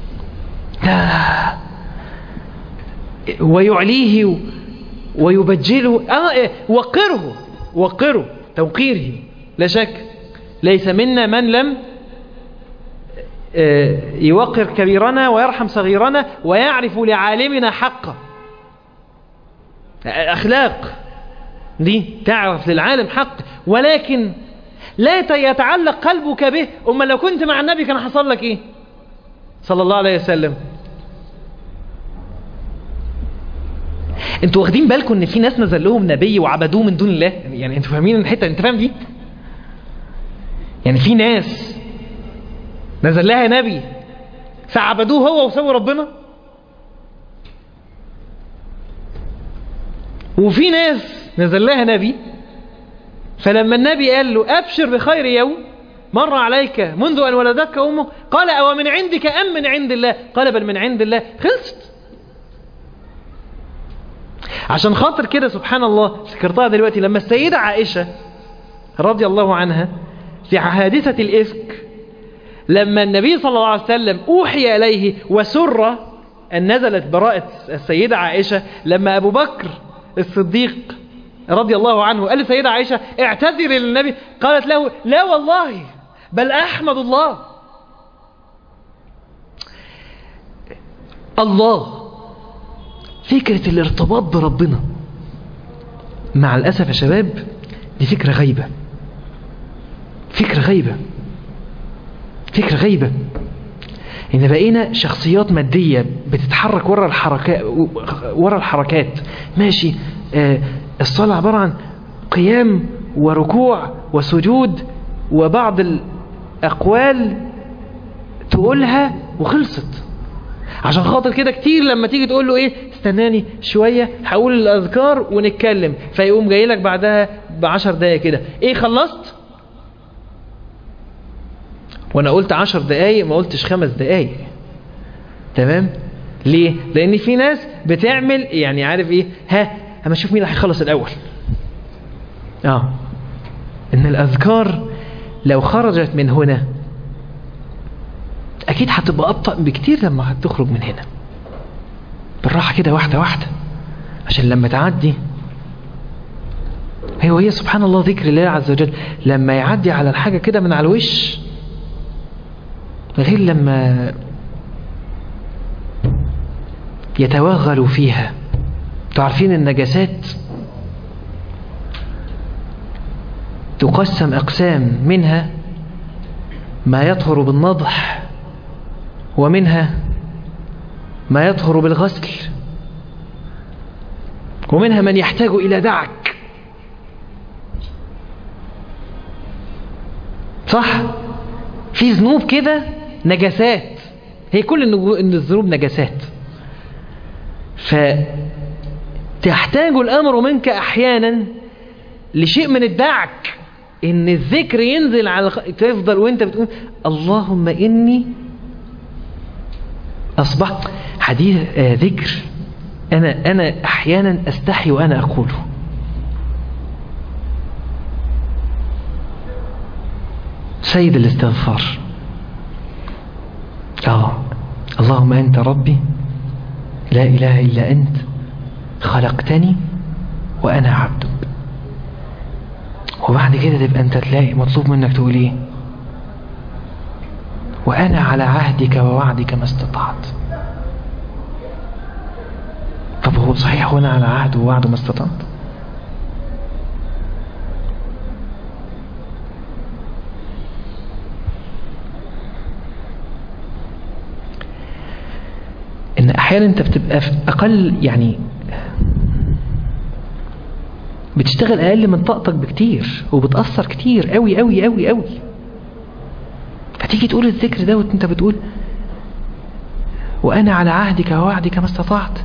ده ويعليه ويبجله آه وقره وقره توقيره لا شك ليس منا من لم يوقر كبيرنا ويرحم صغيرنا ويعرف لعالمنا حقه أخلاق دي تعرف للعالم حق ولكن لا يتعلق قلبك به أما لو كنت مع النبي كان حصل لك إيه صلى الله عليه وسلم انتوا واخدين بالكم ان في ناس نزل لهم نبي وعبدوه من دون الله يعني انتوا فاهمين الحته انت فاهم دي يعني في ناس نزل لها نبي فعبدوه هو وسووا ربنا وفي ناس نزل لها نبي فلما النبي قال له أبشر بخير يوم مر عليك منذ أن ولدتك أمك قال أو من عندك أم من عند الله قال بل من عند الله خلصت عشان خاطر كده سبحان الله ذكرتها دلوقتي لما السيدة عائشة رضي الله عنها في حادثة الإفك لما النبي صلى الله عليه وسلم أوحي إليه وسر أن نزلت براءة السيدة عائشة لما أبو بكر الصديق رضي الله عنه قال للسيدة عائشة اعتذري للنبي قالت له لا والله بل أحمد الله الله فكرة الارتباط بربنا مع الأسف يا شباب دي فكرة غيبة فكرة غيبة فكرة غيبة إن بقينا شخصيات مادية بتتحرك ورا الحركات ورا الحركات ماشي آه الصلاة عبارة عن قيام وركوع وسجود وبعض الأقوال تقولها وخلصت عشان خاطر كده كتير لما تيجي تقول له ايه استناني شوية هقول الأذكار ونتكلم فيقوم جاي لك بعدها بعشر دقايق كده ايه خلصت وانا قلت عشر دقايق ما قلتش خمس دقايق تمام ليه لان في ناس بتعمل يعني عارف ايه ها اما اشوف مين اللي هيخلص الاول اه ان الاذكار لو خرجت من هنا اكيد هتبقى ابطأ بكتير لما هتخرج من هنا بالراحة كده واحدة واحدة عشان لما تعدي هي هي سبحان الله ذكر الله عز وجل لما يعدي على الحاجة كده من على الوش غير لما يتوغلوا فيها تعرفين النجاسات تقسم أقسام منها ما يطهر بالنضح ومنها ما يطهر بالغسل ومنها من يحتاج إلى دعك صح في ذنوب كده نجاسات هي كل الذنوب نجاسات فتحتاج الأمر منك أحيانا لشيء من الدعك ان الذكر ينزل على تفضل وانت بتقول اللهم اني اصبحت حديث آه ذكر انا انا احيانا استحي وانا اقوله سيد الاستغفار اه اللهم انت ربي لا اله الا انت خلقتني وانا عبدك وبعد كده تبقى انت تلاقي مطلوب منك تقول ايه وانا على عهدك ووعدك ما استطعت طب هو صحيح وانا على عهد ووعد ما استطعت ان احيانا انت بتبقى في اقل يعني بتشتغل اقل من طاقتك بكتير وبتأثر كتير قوي قوي قوي قوي فتيجي تقول الذكر ده وانت بتقول وانا على عهدك ووعدك ما استطعت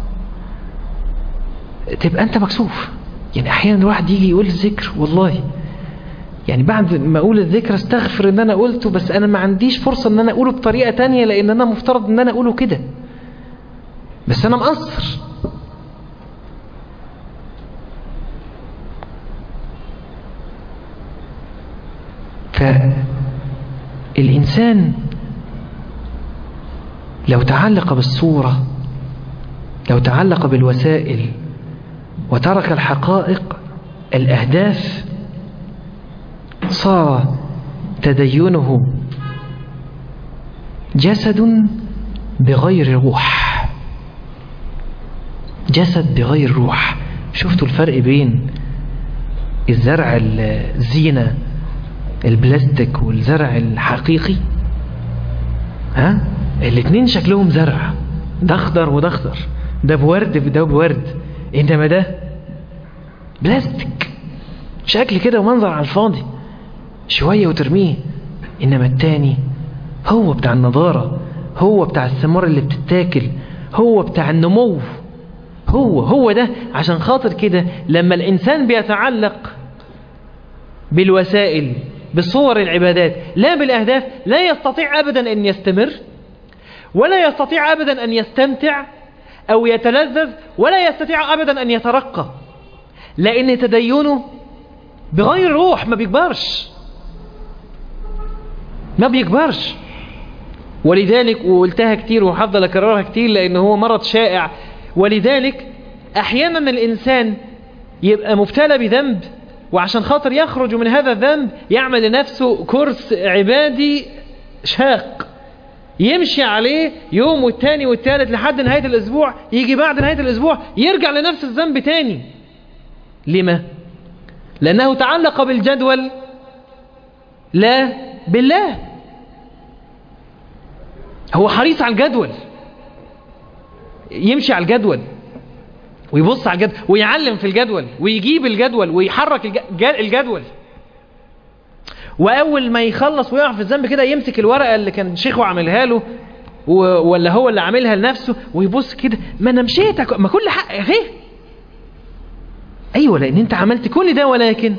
تبقى انت مكسوف يعني احيانا الواحد يجي يقول الذكر والله يعني بعد ما اقول الذكر استغفر ان انا قلته بس انا ما عنديش فرصة ان انا اقوله بطريقة تانية لان انا مفترض ان انا اقوله كده بس انا مقصر فالإنسان لو تعلق بالصورة لو تعلق بالوسائل وترك الحقائق الأهداف صار تدينه جسد بغير روح جسد بغير روح شفتوا الفرق بين الزرع الزينة البلاستيك والزرع الحقيقي ها الاتنين شكلهم زرع ده اخضر وده اخضر ده بورد ده بورد انما ده بلاستيك شكل كده ومنظر على الفاضي شوية وترميه انما التاني هو بتاع النضارة هو بتاع الثمار اللي بتتاكل هو بتاع النمو هو هو ده عشان خاطر كده لما الإنسان بيتعلق بالوسائل بصور العبادات لا بالأهداف لا يستطيع أبدا أن يستمر ولا يستطيع أبدا أن يستمتع أو يتلذذ ولا يستطيع أبدا أن يترقى لأن تدينه بغير روح ما بيكبرش ما بيكبرش ولذلك وقلتها كتير وهفضل أكررها كتير لأن هو مرض شائع ولذلك أحيانا الإنسان يبقى مبتلى بذنب وعشان خاطر يخرج من هذا الذنب يعمل لنفسه كورس عبادي شاق يمشي عليه يوم والتاني والتالت لحد نهاية الأسبوع يجي بعد نهاية الأسبوع يرجع لنفس الذنب تاني لما؟ لأنه تعلق بالجدول لا بالله هو حريص على الجدول يمشي على الجدول ويبص على الجدول ويعلم في الجدول ويجيب الجدول ويحرك الجدول وأول ما يخلص ويقع في الذنب كده يمسك الورقة اللي كان شيخه عاملها له و- ولا هو اللي عاملها لنفسه ويبص كده ما انا مشيت أك- ما كل حق اهي ايوه لان انت عملت كل ده ولكن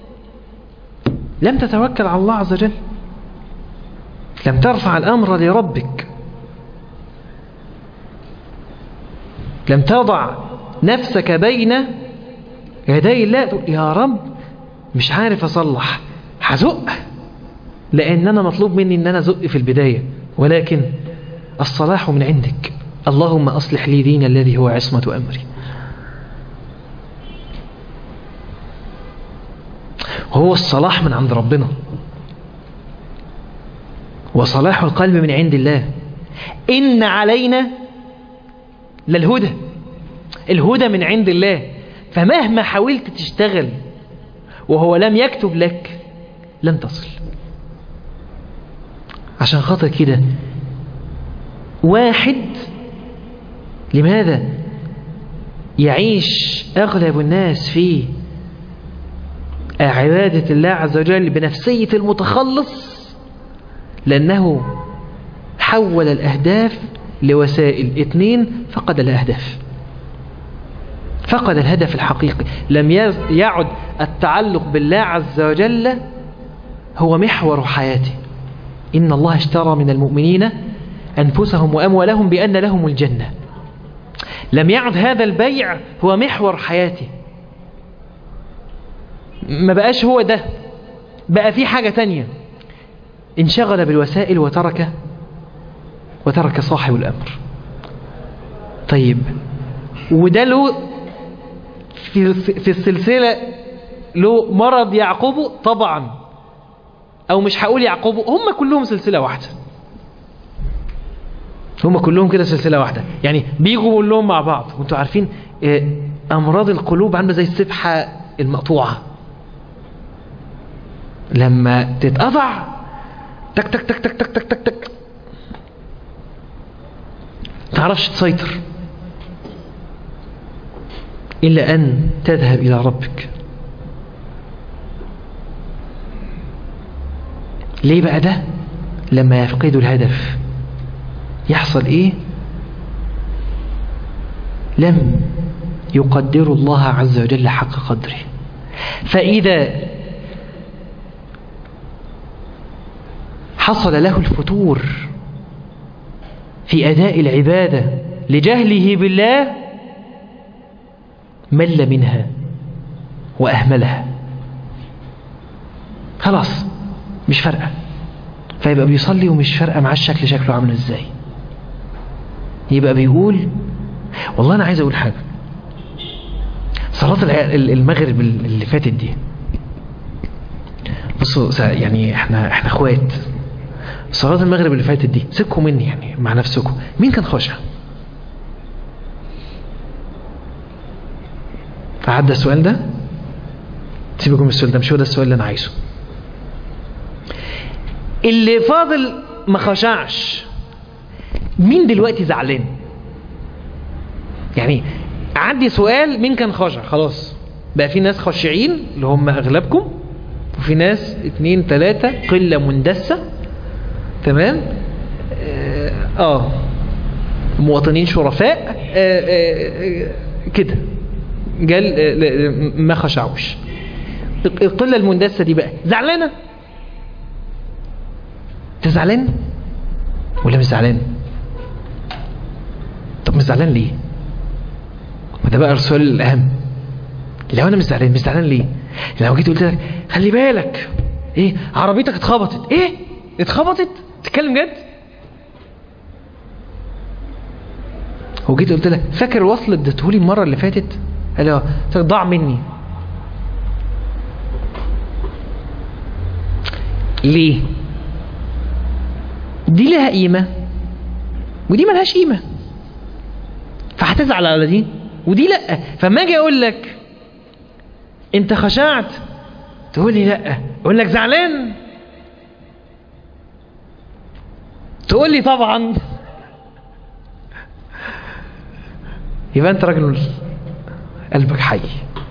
لم تتوكل على الله عز وجل لم ترفع الامر لربك لم تضع نفسك بين يدي الله تقول يا رب مش عارف اصلح هزق لان انا مطلوب مني ان انا ازق في البدايه ولكن الصلاح من عندك اللهم اصلح لي دين الذي هو عصمه امري هو الصلاح من عند ربنا وصلاح القلب من عند الله إن علينا للهدى الهدى من عند الله فمهما حاولت تشتغل وهو لم يكتب لك لن تصل عشان خاطر كده واحد لماذا يعيش أغلب الناس في عبادة الله عز وجل بنفسية المتخلص لأنه حول الأهداف لوسائل اثنين فقد الأهداف فقد الهدف الحقيقي لم يز- يعد التعلق بالله عز وجل هو محور حياته إن الله اشترى من المؤمنين أنفسهم وأموالهم بأن لهم الجنة لم يعد هذا البيع هو محور حياته ما بقاش هو ده بقى في حاجة تانية انشغل بالوسائل وترك وترك صاحب الأمر طيب وده له في في السلسلة له مرض يعقوبه طبعا أو مش هقول يعقوبه هم كلهم سلسلة واحدة هم كلهم كده سلسلة واحدة يعني بيجوا كلهم مع بعض وانتوا عارفين آه، أمراض القلوب عاملة زي السبحة المقطوعة لما تتقطع تك تك تك تك تك تك تك تك تعرفش تسيطر إلا أن تذهب إلى ربك ليه بقى ده لما يفقدوا الهدف يحصل إيه لم يقدروا الله عز وجل حق قدره فإذا حصل له الفتور في أداء العبادة لجهله بالله مل منها وأهملها خلاص مش فارقة فيبقى بيصلي ومش فارقة مع الشكل شكله عامل ازاي يبقى بيقول والله أنا عايز أقول حاجة صلاة الع- ال- المغرب اللي فاتت دي بصوا سا- يعني احنا احنا اخوات صلاة المغرب اللي فاتت دي سيبكم مني يعني مع نفسكم مين كان خاشع عدى السؤال ده سيبكم من السؤال ده مش هو ده السؤال اللي انا عايزه اللي فاضل ما خشعش مين دلوقتي زعلان يعني عندي سؤال مين كان خاشع خلاص بقى في ناس خاشعين اللي هم اغلبكم وفي ناس اتنين تلاتة قلة مندسة تمام اه, آه. مواطنين شرفاء آه آه آه كده قال آه لا- ما خشعوش القلة المندسة دي بقى زعلانة انت زعلان ولا مش زعلان طب مش زعلان ليه وده بقى السؤال الأهم لو أنا مش زعلان مش زعلان ليه لو جيت قلت لك خلي بالك ايه عربيتك اتخبطت ايه اتخبطت تتكلم جد وجيت قلت لك فاكر الوصل اللي اديتهولي المره اللي فاتت قال لي اه قلت لك ضاع مني ليه دي لها قيمه ودي ملهاش قيمه فهتزعل على دي ودي لا فما اجي اقول لك انت خشعت تقول لي لا اقول لك زعلان تقول لي طبعا يبقى انت راجل قلبك حي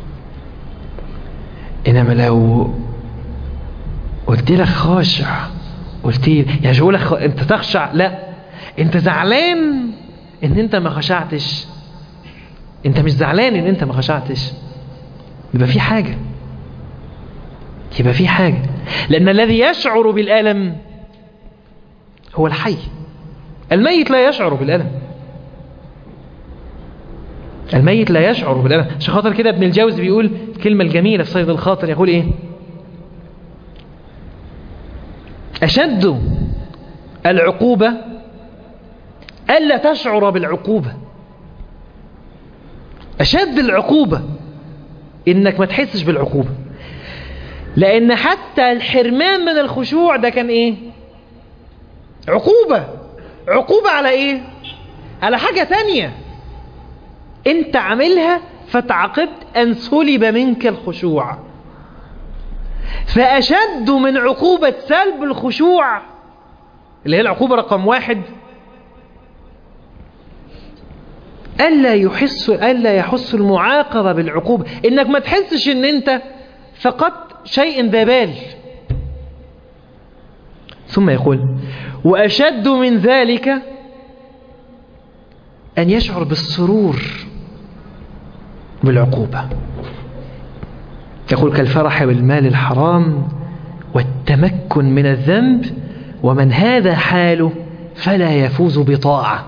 انما لو قلت لك خاشع قلت لي يعني مش بقول لك خ... انت تخشع لا انت زعلان ان انت ما خشعتش انت مش زعلان ان انت ما خشعتش يبقى في حاجة يبقى في حاجة لأن الذي يشعر بالألم هو الحي الميت لا يشعر بالألم الميت لا يشعر بالألم عشان خاطر كده ابن الجوزي بيقول الكلمة الجميلة في صيد الخاطر يقول ايه أشد العقوبة ألا تشعر بالعقوبة أشد العقوبة إنك ما تحسش بالعقوبة لأن حتى الحرمان من الخشوع ده كان إيه عقوبة عقوبة على إيه على حاجة تانية أنت عاملها فتعاقبت أن سلب منك الخشوع فأشد من عقوبة سلب الخشوع اللي هي العقوبة رقم واحد ألا يحس ألا يحس المعاقبة بالعقوبة إنك ما تحسش إن أنت فقدت شيء ذا بال ثم يقول وأشد من ذلك أن يشعر بالسرور بالعقوبة يقول كالفرح بالمال الحرام والتمكن من الذنب ومن هذا حاله فلا يفوز بطاعة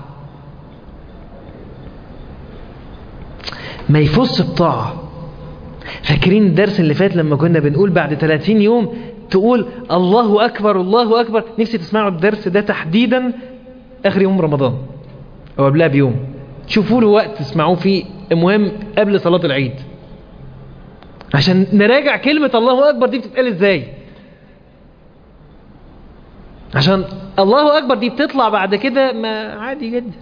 ما يفوز بطاعة فاكرين الدرس اللي فات لما كنا بنقول بعد 30 يوم تقول الله أكبر الله أكبر نفسي تسمعوا الدرس ده تحديدا آخر يوم رمضان أو قبلها بيوم شوفوا له وقت تسمعوه فيه المهم قبل صلاة العيد عشان نراجع كلمة الله أكبر دي بتتقال ازاي عشان الله أكبر دي بتطلع بعد كده ما عادي جدا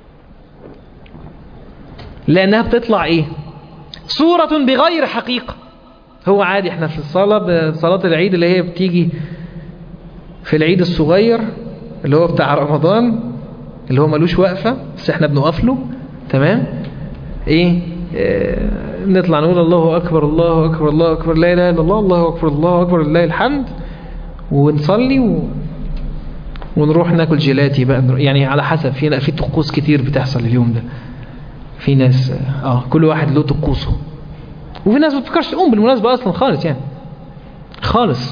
لأنها بتطلع إيه صورة بغير حقيقة هو عادي احنا في الصلاة بصلاة العيد اللي هي بتيجي في العيد الصغير اللي هو بتاع رمضان اللي هو ملوش وقفة بس احنا بنقف له تمام ايه اه نطلع نقول الله أكبر الله أكبر الله أكبر لا إله إلا الله الله أكبر الله أكبر لله الحمد ونصلي و... ونروح ناكل جيلاتي بقى يعني على حسب في في طقوس كتير بتحصل اليوم ده في ناس اه كل واحد له طقوسه وفي ناس ما بتفكرش تقوم بالمناسبة أصلا خالص يعني خالص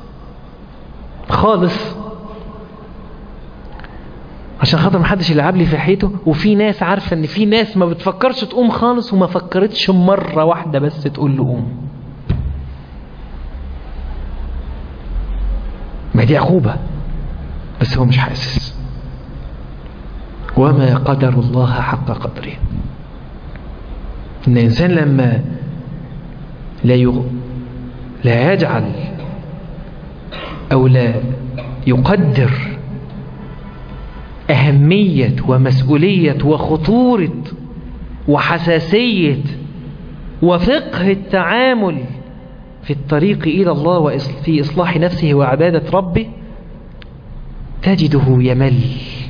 خالص عشان خاطر محدش يلعب لي في حيته وفي ناس عارفة ان في ناس ما بتفكرش تقوم خالص وما فكرتش مرة واحدة بس تقول له قوم ما دي عقوبة بس هو مش حاسس وما قدر الله حق قدره ان الانسان لما لا يغ... لا يجعل او لا يقدر أهمية ومسؤولية وخطورة وحساسية وفقه التعامل في الطريق إلى الله وفي إصلاح نفسه وعبادة ربه تجده يمل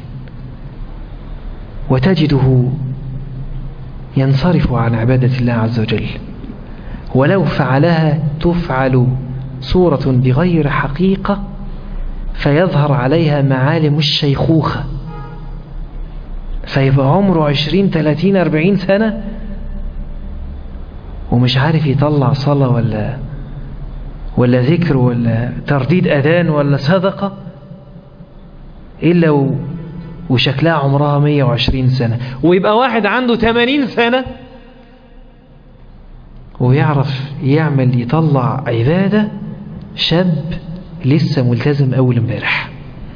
وتجده ينصرف عن عبادة الله عز وجل ولو فعلها تفعل صورة بغير حقيقة فيظهر عليها معالم الشيخوخة فيبقى عمره عشرين تلاتين أربعين سنة ومش عارف يطلع صلاة ولا ولا ذكر ولا ترديد أذان ولا صدقة إلا و وشكلها عمرها 120 سنة ويبقى واحد عنده 80 سنة ويعرف يعمل يطلع عبادة شاب لسه ملتزم أول امبارح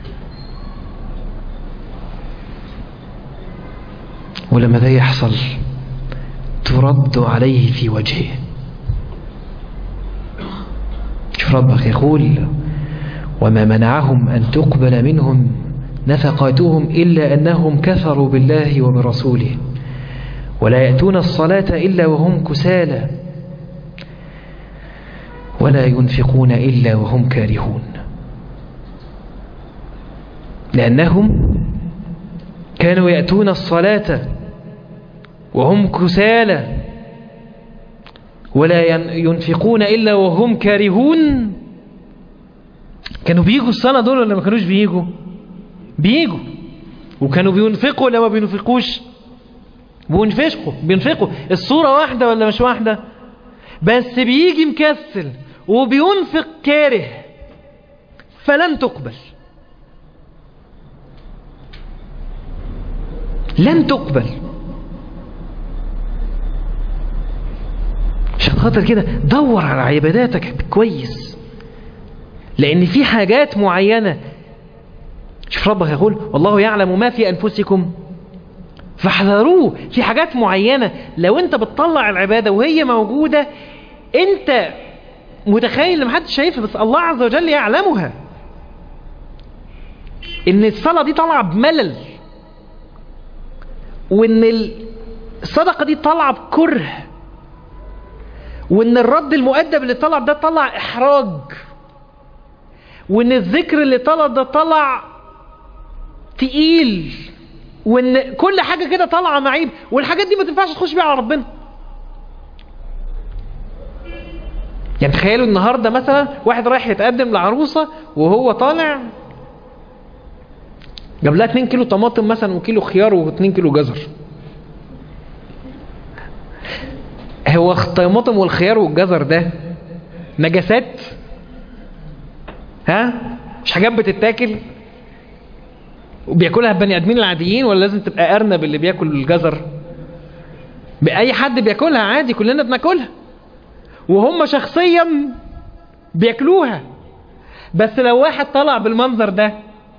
ولما ده يحصل ترد عليه في وجهه شوف ربك يقول وما منعهم أن تقبل منهم نفقاتهم إلا أنهم كفروا بالله وبرسوله ولا يأتون الصلاة إلا وهم كسالى ولا ينفقون إلا وهم كارهون لأنهم كانوا يأتون الصلاة وهم كسالى ولا ينفقون إلا وهم كارهون كانوا بيجوا الصلاة دول ولا ما كانوش بيجوا بيجوا وكانوا بينفقوا ولا ما بينفقوش بينفقوا بينفقوا الصورة واحدة ولا مش واحدة بس بيجي مكسل وبينفق كاره فلن تقبل لن تقبل عشان خاطر كده دور على عباداتك كويس لان في حاجات معينة شوف ربك يقول والله يعلم ما في انفسكم فاحذروه في حاجات معينة لو انت بتطلع العبادة وهي موجودة انت متخيل ان محدش شايفها بس الله عز وجل يعلمها ان الصلاة دي طالعة بملل وان الصدقة دي طالعة بكره وان الرد المؤدب اللي طلع ده طلع احراج وان الذكر اللي طلع ده طلع تقيل وان كل حاجة كده طالعة معيب والحاجات دي ما تنفعش تخش بيها على ربنا يعني تخيلوا النهاردة مثلا واحد رايح يتقدم لعروسة وهو طالع جاب لها 2 كيلو طماطم مثلا وكيلو خيار و2 كيلو جزر هو الطماطم والخيار والجزر ده نجاسات ها مش حاجات بتتاكل وبياكلها البني ادمين العاديين ولا لازم تبقى ارنب اللي بياكل الجزر باي حد بياكلها عادي كلنا بناكلها وهم شخصيا بياكلوها بس لو واحد طلع بالمنظر ده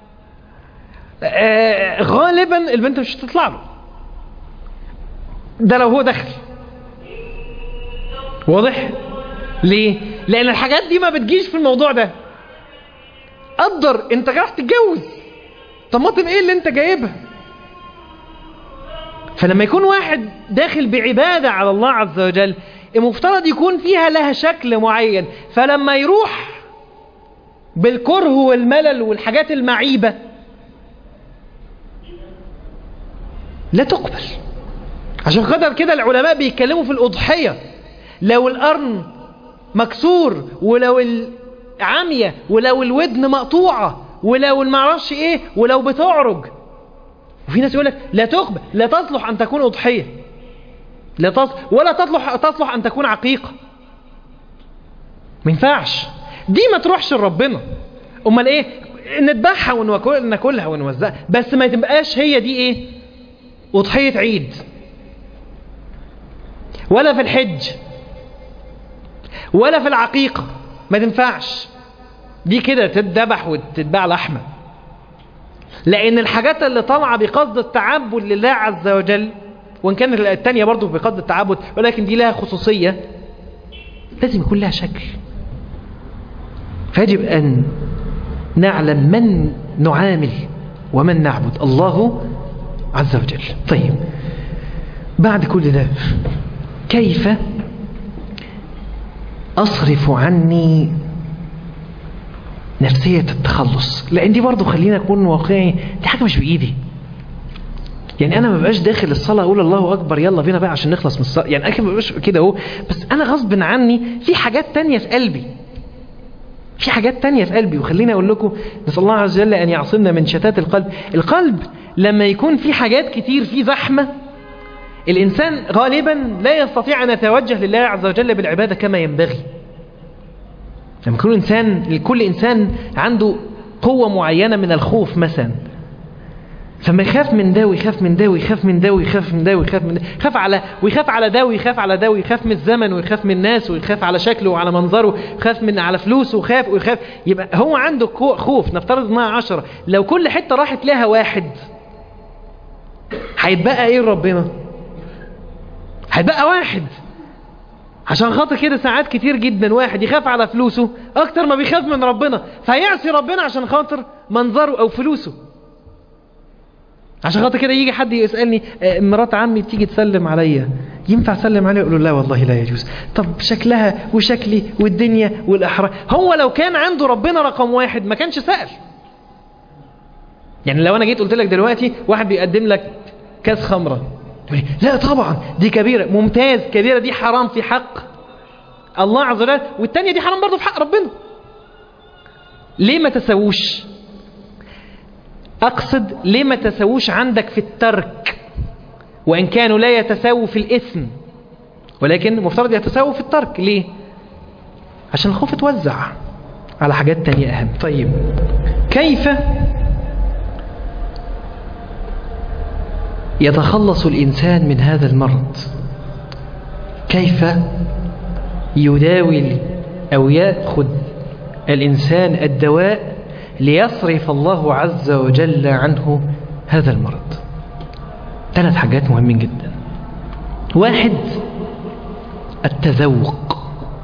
آه غالبا البنت مش هتطلع له ده لو هو دخل واضح ليه لان الحاجات دي ما بتجيش في الموضوع ده قدر انت رايح تتجوز طماطم ايه اللي انت جايبها فلما يكون واحد داخل بعبادة على الله عز وجل المفترض يكون فيها لها شكل معين فلما يروح بالكره والملل والحاجات المعيبة لا تقبل عشان خاطر كده العلماء بيتكلموا في الأضحية لو القرن مكسور ولو العمية ولو الودن مقطوعة ولو المعرفش ايه ولو بتعرج وفي ناس يقول لك لا تقبل لا تصلح ان تكون اضحيه لا تصلح ولا تصلح تصلح ان تكون عقيقه ما ينفعش دي ما تروحش لربنا امال ايه نذبحها وناكلها ونوزعها بس ما تبقاش هي دي ايه اضحيه عيد ولا في الحج ولا في العقيقه ما تنفعش دي كده تتذبح وتتباع لحمة لأن الحاجات اللي طالعة بقصد التعبد لله عز وجل وإن كان التانية برضو بقصد التعبد ولكن دي لها خصوصية لازم يكون لها شكل فيجب أن نعلم من نعامل ومن نعبد الله عز وجل طيب بعد كل ده كيف أصرف عني نفسية التخلص لأن دي برضو خلينا نكون واقعي دي حاجة مش بإيدي يعني أنا ما بقاش داخل الصلاة أقول الله أكبر يلا بينا بقى عشان نخلص من الصلاة يعني أكيد ما بقاش كده أهو بس أنا غصب عني في حاجات تانية في قلبي في حاجات تانية في قلبي وخليني أقول لكم نسأل الله عز وجل أن يعصمنا من شتات القلب القلب لما يكون في حاجات كتير في زحمة الإنسان غالبا لا يستطيع أن يتوجه لله عز وجل بالعبادة كما ينبغي لما يكون إنسان لكل إنسان عنده قوة معينة من الخوف مثلا فما يخاف من ده ويخاف من ده ويخاف من ده ويخاف من ده ويخاف من ده يخاف على ويخاف على ده ويخاف على ده ويخاف من الزمن ويخاف من الناس ويخاف على شكله وعلى منظره يخاف من على فلوسه ويخاف ويخاف يبقى هو عنده خوف نفترض انها عشرة لو كل حتة راحت لها واحد هيتبقى ايه ربنا هيتبقى واحد عشان خاطر كده ساعات كتير جدا واحد يخاف على فلوسه اكتر ما بيخاف من ربنا فيعصي ربنا عشان خاطر منظره او فلوسه عشان خاطر كده يجي حد يسألني مرات عمي تيجي تسلم عليا ينفع اسلم عليها اقول له لا والله لا يجوز طب شكلها وشكلي والدنيا والاحرار هو لو كان عنده ربنا رقم واحد ما كانش سأل يعني لو انا جيت قلت لك دلوقتي واحد بيقدم لك كاس خمره لا طبعا دي كبيرة ممتاز كبيرة دي حرام في حق الله عز وجل والتانية دي حرام برضه في حق ربنا ليه ما تسووش أقصد ليه ما تساووش عندك في الترك وإن كانوا لا يتساووا في الإثم ولكن مفترض يتساووا في الترك ليه عشان الخوف اتوزع على حاجات تانية أهم طيب كيف يتخلص الإنسان من هذا المرض كيف يداوي أو يأخذ الإنسان الدواء ليصرف الله عز وجل عنه هذا المرض ثلاث حاجات مهمين جدا واحد التذوق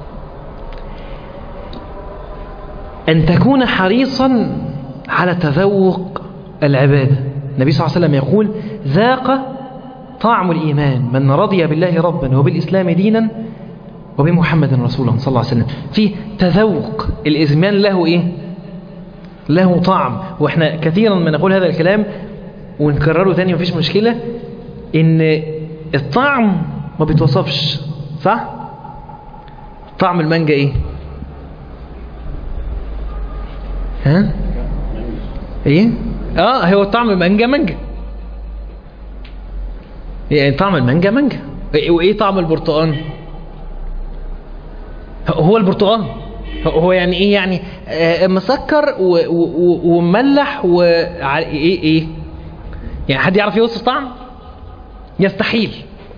أن تكون حريصا على تذوق العبادة النبي صلى الله عليه وسلم يقول ذاق طعم الإيمان من رضي بالله ربا وبالإسلام دينا وبمحمد رسولا صلى الله عليه وسلم في تذوق الإزمان له إيه له طعم وإحنا كثيرا ما نقول هذا الكلام ونكرره تاني مفيش مشكلة إن الطعم ما بيتوصفش صح طعم المانجا إيه ها ايه اه هو طعم المانجا مانجا يعني طعم المانجا مانجا وايه طعم البرتقال هو البرتقال هو يعني ايه يعني آه مسكر ومملح و ايه ايه يعني حد يعرف يوصف طعم يستحيل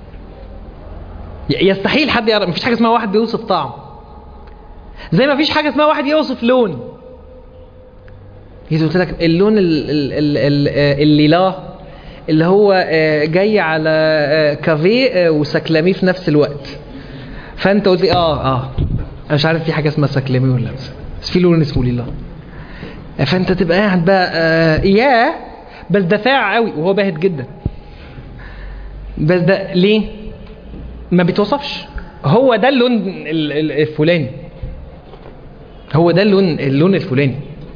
يستحيل حد يعرف مفيش حاجه اسمها واحد بيوصف طعم زي ما فيش حاجه اسمها واحد يوصف لون إذا قلت لك اللون الليلاه اللي هو جاي على كافيه وسكلامي في نفس الوقت فانت قلت لي اه اه انا مش عارف في حاجه اسمها سكلامي ولا بس, بس في لون اسمه ليلاه فانت تبقى قاعد بقى آه ياه بس ده فاع قوي وهو باهت جدا بس ده ليه ما بيتوصفش هو ده اللون الفلاني هو ده اللون اللون الفلاني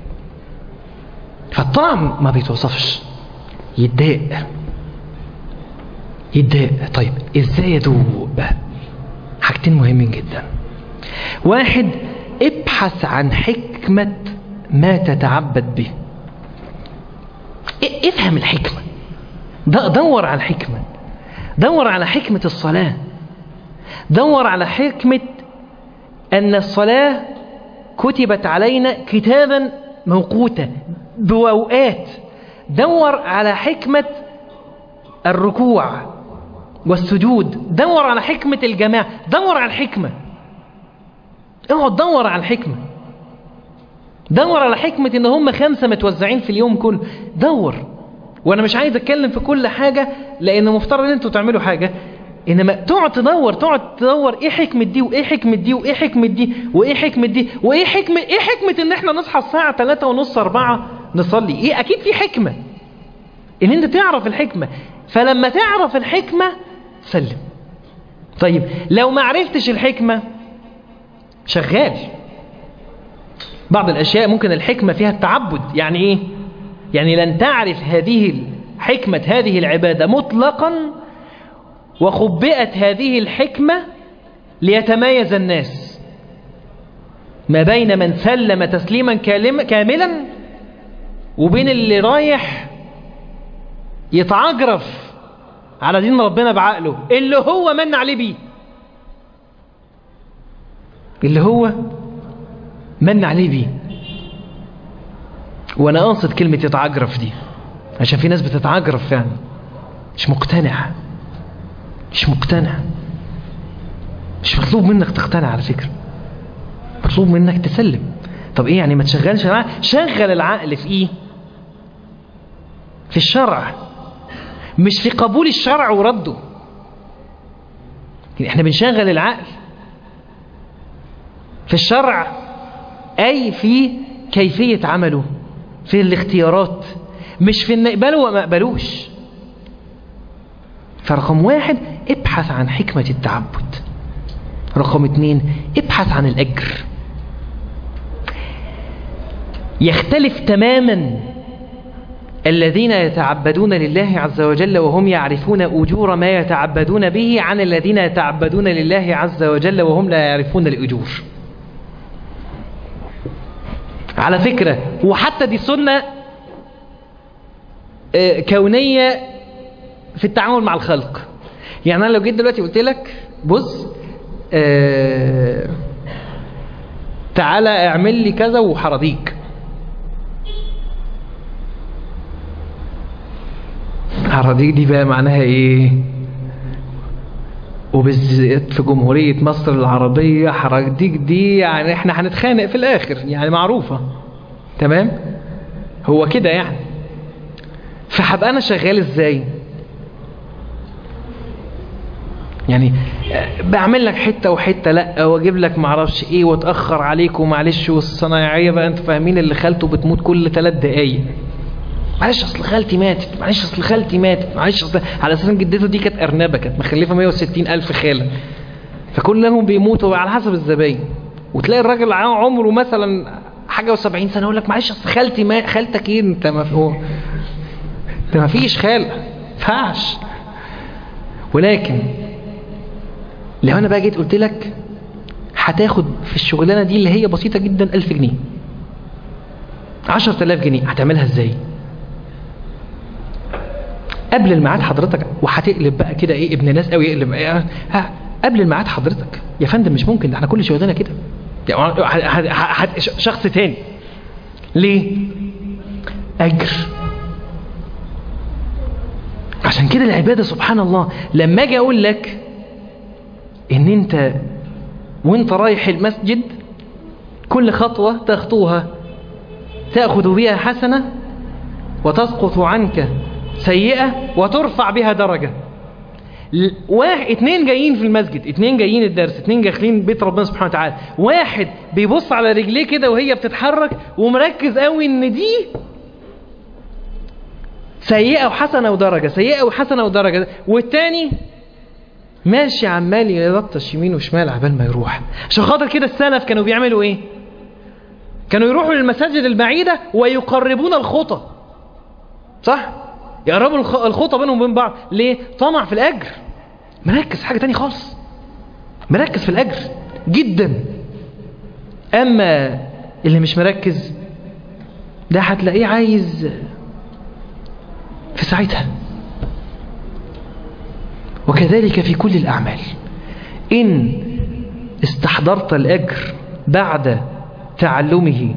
فالطعم ما بيتوصفش يتضايق يتضايق طيب ازاي يدوق حاجتين مهمين جدا واحد ابحث عن حكمة ما تتعبد به افهم الحكمة دور على الحكمة دور على حكمة الصلاة دور على حكمة أن الصلاة كتبت علينا كتابا موقوتا بوقات دور على حكمة الركوع والسجود دور على حكمة الجماعة دور على الحكمة اقعد دور على الحكمة دور على حكمة ان هم خمسة متوزعين في اليوم كله دور وانا مش عايز اتكلم في كل حاجة لان مفترض ان انتوا تعملوا حاجة انما تقعد تدور تقعد تدور ايه حكمة دي وايه حكمة دي وايه حكمة دي وايه حكمة دي وايه حكمة ايه حكمة ان احنا نصحى الساعة 3 ونص 4 نصلي ايه اكيد في حكمة ان انت تعرف الحكمة فلما تعرف الحكمة سلم طيب لو ما عرفتش الحكمة شغال بعض الاشياء ممكن الحكمة فيها التعبد يعني ايه يعني لن تعرف هذه حكمة هذه العبادة مطلقا وخبئت هذه الحكمة ليتمايز الناس ما بين من سلم تسليما كاملا وبين اللي رايح يتعجرف على دين ربنا بعقله اللي هو من عليه بيه اللي هو من عليه بيه وانا قاصد كلمة يتعجرف دي عشان في ناس بتتعجرف فعلا مش مقتنع مش مقتنع مش مطلوب منك تقتنع على فكرة مطلوب منك تسلم طب ايه يعني ما تشغلش العقل شغل العقل في ايه في الشرع مش في قبول الشرع ورده يعني احنا بنشغل العقل في الشرع اي في كيفية عمله في الاختيارات مش في ان نقبله وما اقبلوش فرقم واحد ابحث عن حكمة التعبد رقم اتنين ابحث عن الأجر يختلف تماما الذين يتعبدون لله عز وجل وهم يعرفون أجور ما يتعبدون به عن الذين يتعبدون لله عز وجل وهم لا يعرفون الأجور على فكرة وحتى دي سنة آه، كونية في التعامل مع الخلق يعني انا لو جيت دلوقتي قلت لك بص آه تعالى اعمل لي كذا وحرضيك حرضيك دي بقى معناها ايه وبالذات في جمهورية مصر العربية حرضيك دي يعني احنا هنتخانق في الاخر يعني معروفة تمام هو كده يعني فهبقى انا شغال ازاي يعني بعمل لك حته وحته لا واجيب لك معرفش ايه واتاخر عليك ومعلش والصنايعيه بقى انتوا فاهمين اللي خالته بتموت كل ثلاث دقايق معلش اصل خالتي ماتت معلش اصل خالتي ماتت معلش اصل على اساس ان جدته دي كانت ارنبه كانت مخلفه 160 الف خاله فكلهم بيموتوا على حسب الزباين وتلاقي الراجل عمره مثلا حاجه و70 سنه يقول لك معلش اصل خالتي ما خالتك ايه انت مفهوم انت ما فيش خاله ما ينفعش ولكن لو انا بقى جيت قلت لك هتاخد في الشغلانه دي اللي هي بسيطه جدا 1000 جنيه 10000 جنيه هتعملها ازاي قبل الميعاد حضرتك وهتقلب بقى كده ايه ابن ناس قوي يقلب إيه ها قبل الميعاد حضرتك يا فندم مش ممكن ده احنا كل شغلانه كده يعني ه- ه- ه- شخص تاني ليه اجر عشان كده العباده سبحان الله لما اجي اقول لك ان انت وانت رايح المسجد كل خطوة تخطوها تأخذ بها حسنة وتسقط عنك سيئة وترفع بها درجة ل- واحد اتنين جايين في المسجد اتنين جايين الدرس اتنين داخلين بيت ربنا سبحانه وتعالى واحد بيبص على رجليه كده وهي بتتحرك ومركز قوي ان دي سيئة وحسنة ودرجة سيئة وحسنة ودرجة والتاني ماشي عمال يلطش يمين وشمال عبال ما يروح عشان خاطر كده السلف كانوا بيعملوا ايه كانوا يروحوا للمساجد البعيدة ويقربون الخطى صح يقربوا الخ- الخطى بينهم وبين بعض ليه طمع في الاجر مركز في حاجة تانية خالص مركز في الاجر جدا اما اللي مش مركز ده هتلاقيه عايز في ساعتها وكذلك في كل الأعمال إن استحضرت الأجر بعد تعلمه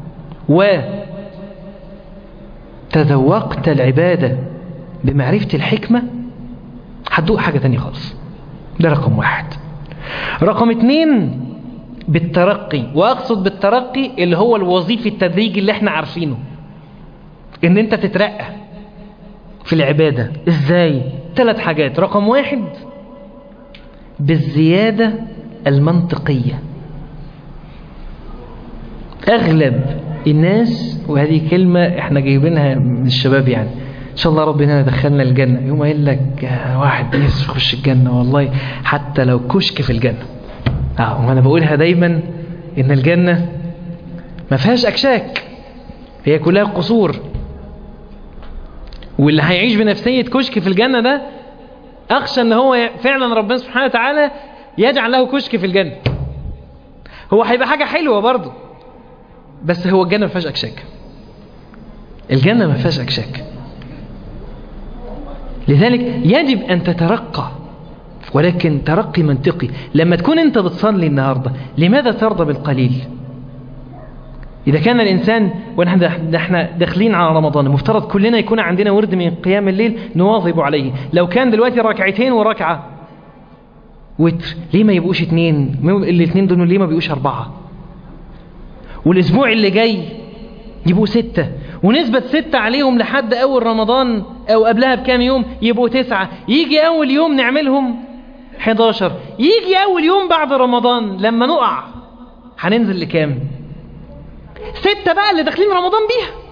وتذوقت العبادة بمعرفة الحكمة هتدوق حاجة تانية خالص ده رقم واحد رقم اتنين بالترقي وأقصد بالترقي اللي هو الوظيفي التدريجي اللي احنا عارفينه ان انت تترقى في العبادة ازاي ثلاث حاجات رقم واحد بالزيادة المنطقية اغلب الناس وهذه كلمة احنا جايبينها من الشباب يعني ان شاء الله ربنا يدخلنا الجنة يوم قايل لك آه، واحد نفسه يخش الجنة والله حتى لو كشك في الجنة اه وانا بقولها دايما ان الجنة ما فيهاش اكشاك هي كلها قصور واللي هيعيش بنفسية كشك في الجنة ده أخشى أن هو فعلا ربنا سبحانه وتعالى يجعل له كشك في الجنة هو هيبقى حاجة حلوة برضه بس هو الجنة ما فيهاش أكشاك الجنة ما فيهاش أكشاك لذلك يجب أن تترقى ولكن ترقي منطقي لما تكون أنت بتصلي النهاردة لماذا ترضى بالقليل إذا كان الإنسان ونحن احنا داخلين على رمضان المفترض كلنا يكون عندنا ورد من قيام الليل نواظب عليه لو كان دلوقتي ركعتين وركعة وتر ليه ما يبقوش اتنين الاثنين دول ليه ما بيبقوش أربعة والأسبوع اللي جاي يبقوا ستة ونسبة ستة عليهم لحد أول رمضان أو قبلها بكام يوم يبقوا تسعة يجي أول يوم نعملهم 11 يجي أول يوم بعد رمضان لما نقع هننزل لكام ستة بقى اللي داخلين رمضان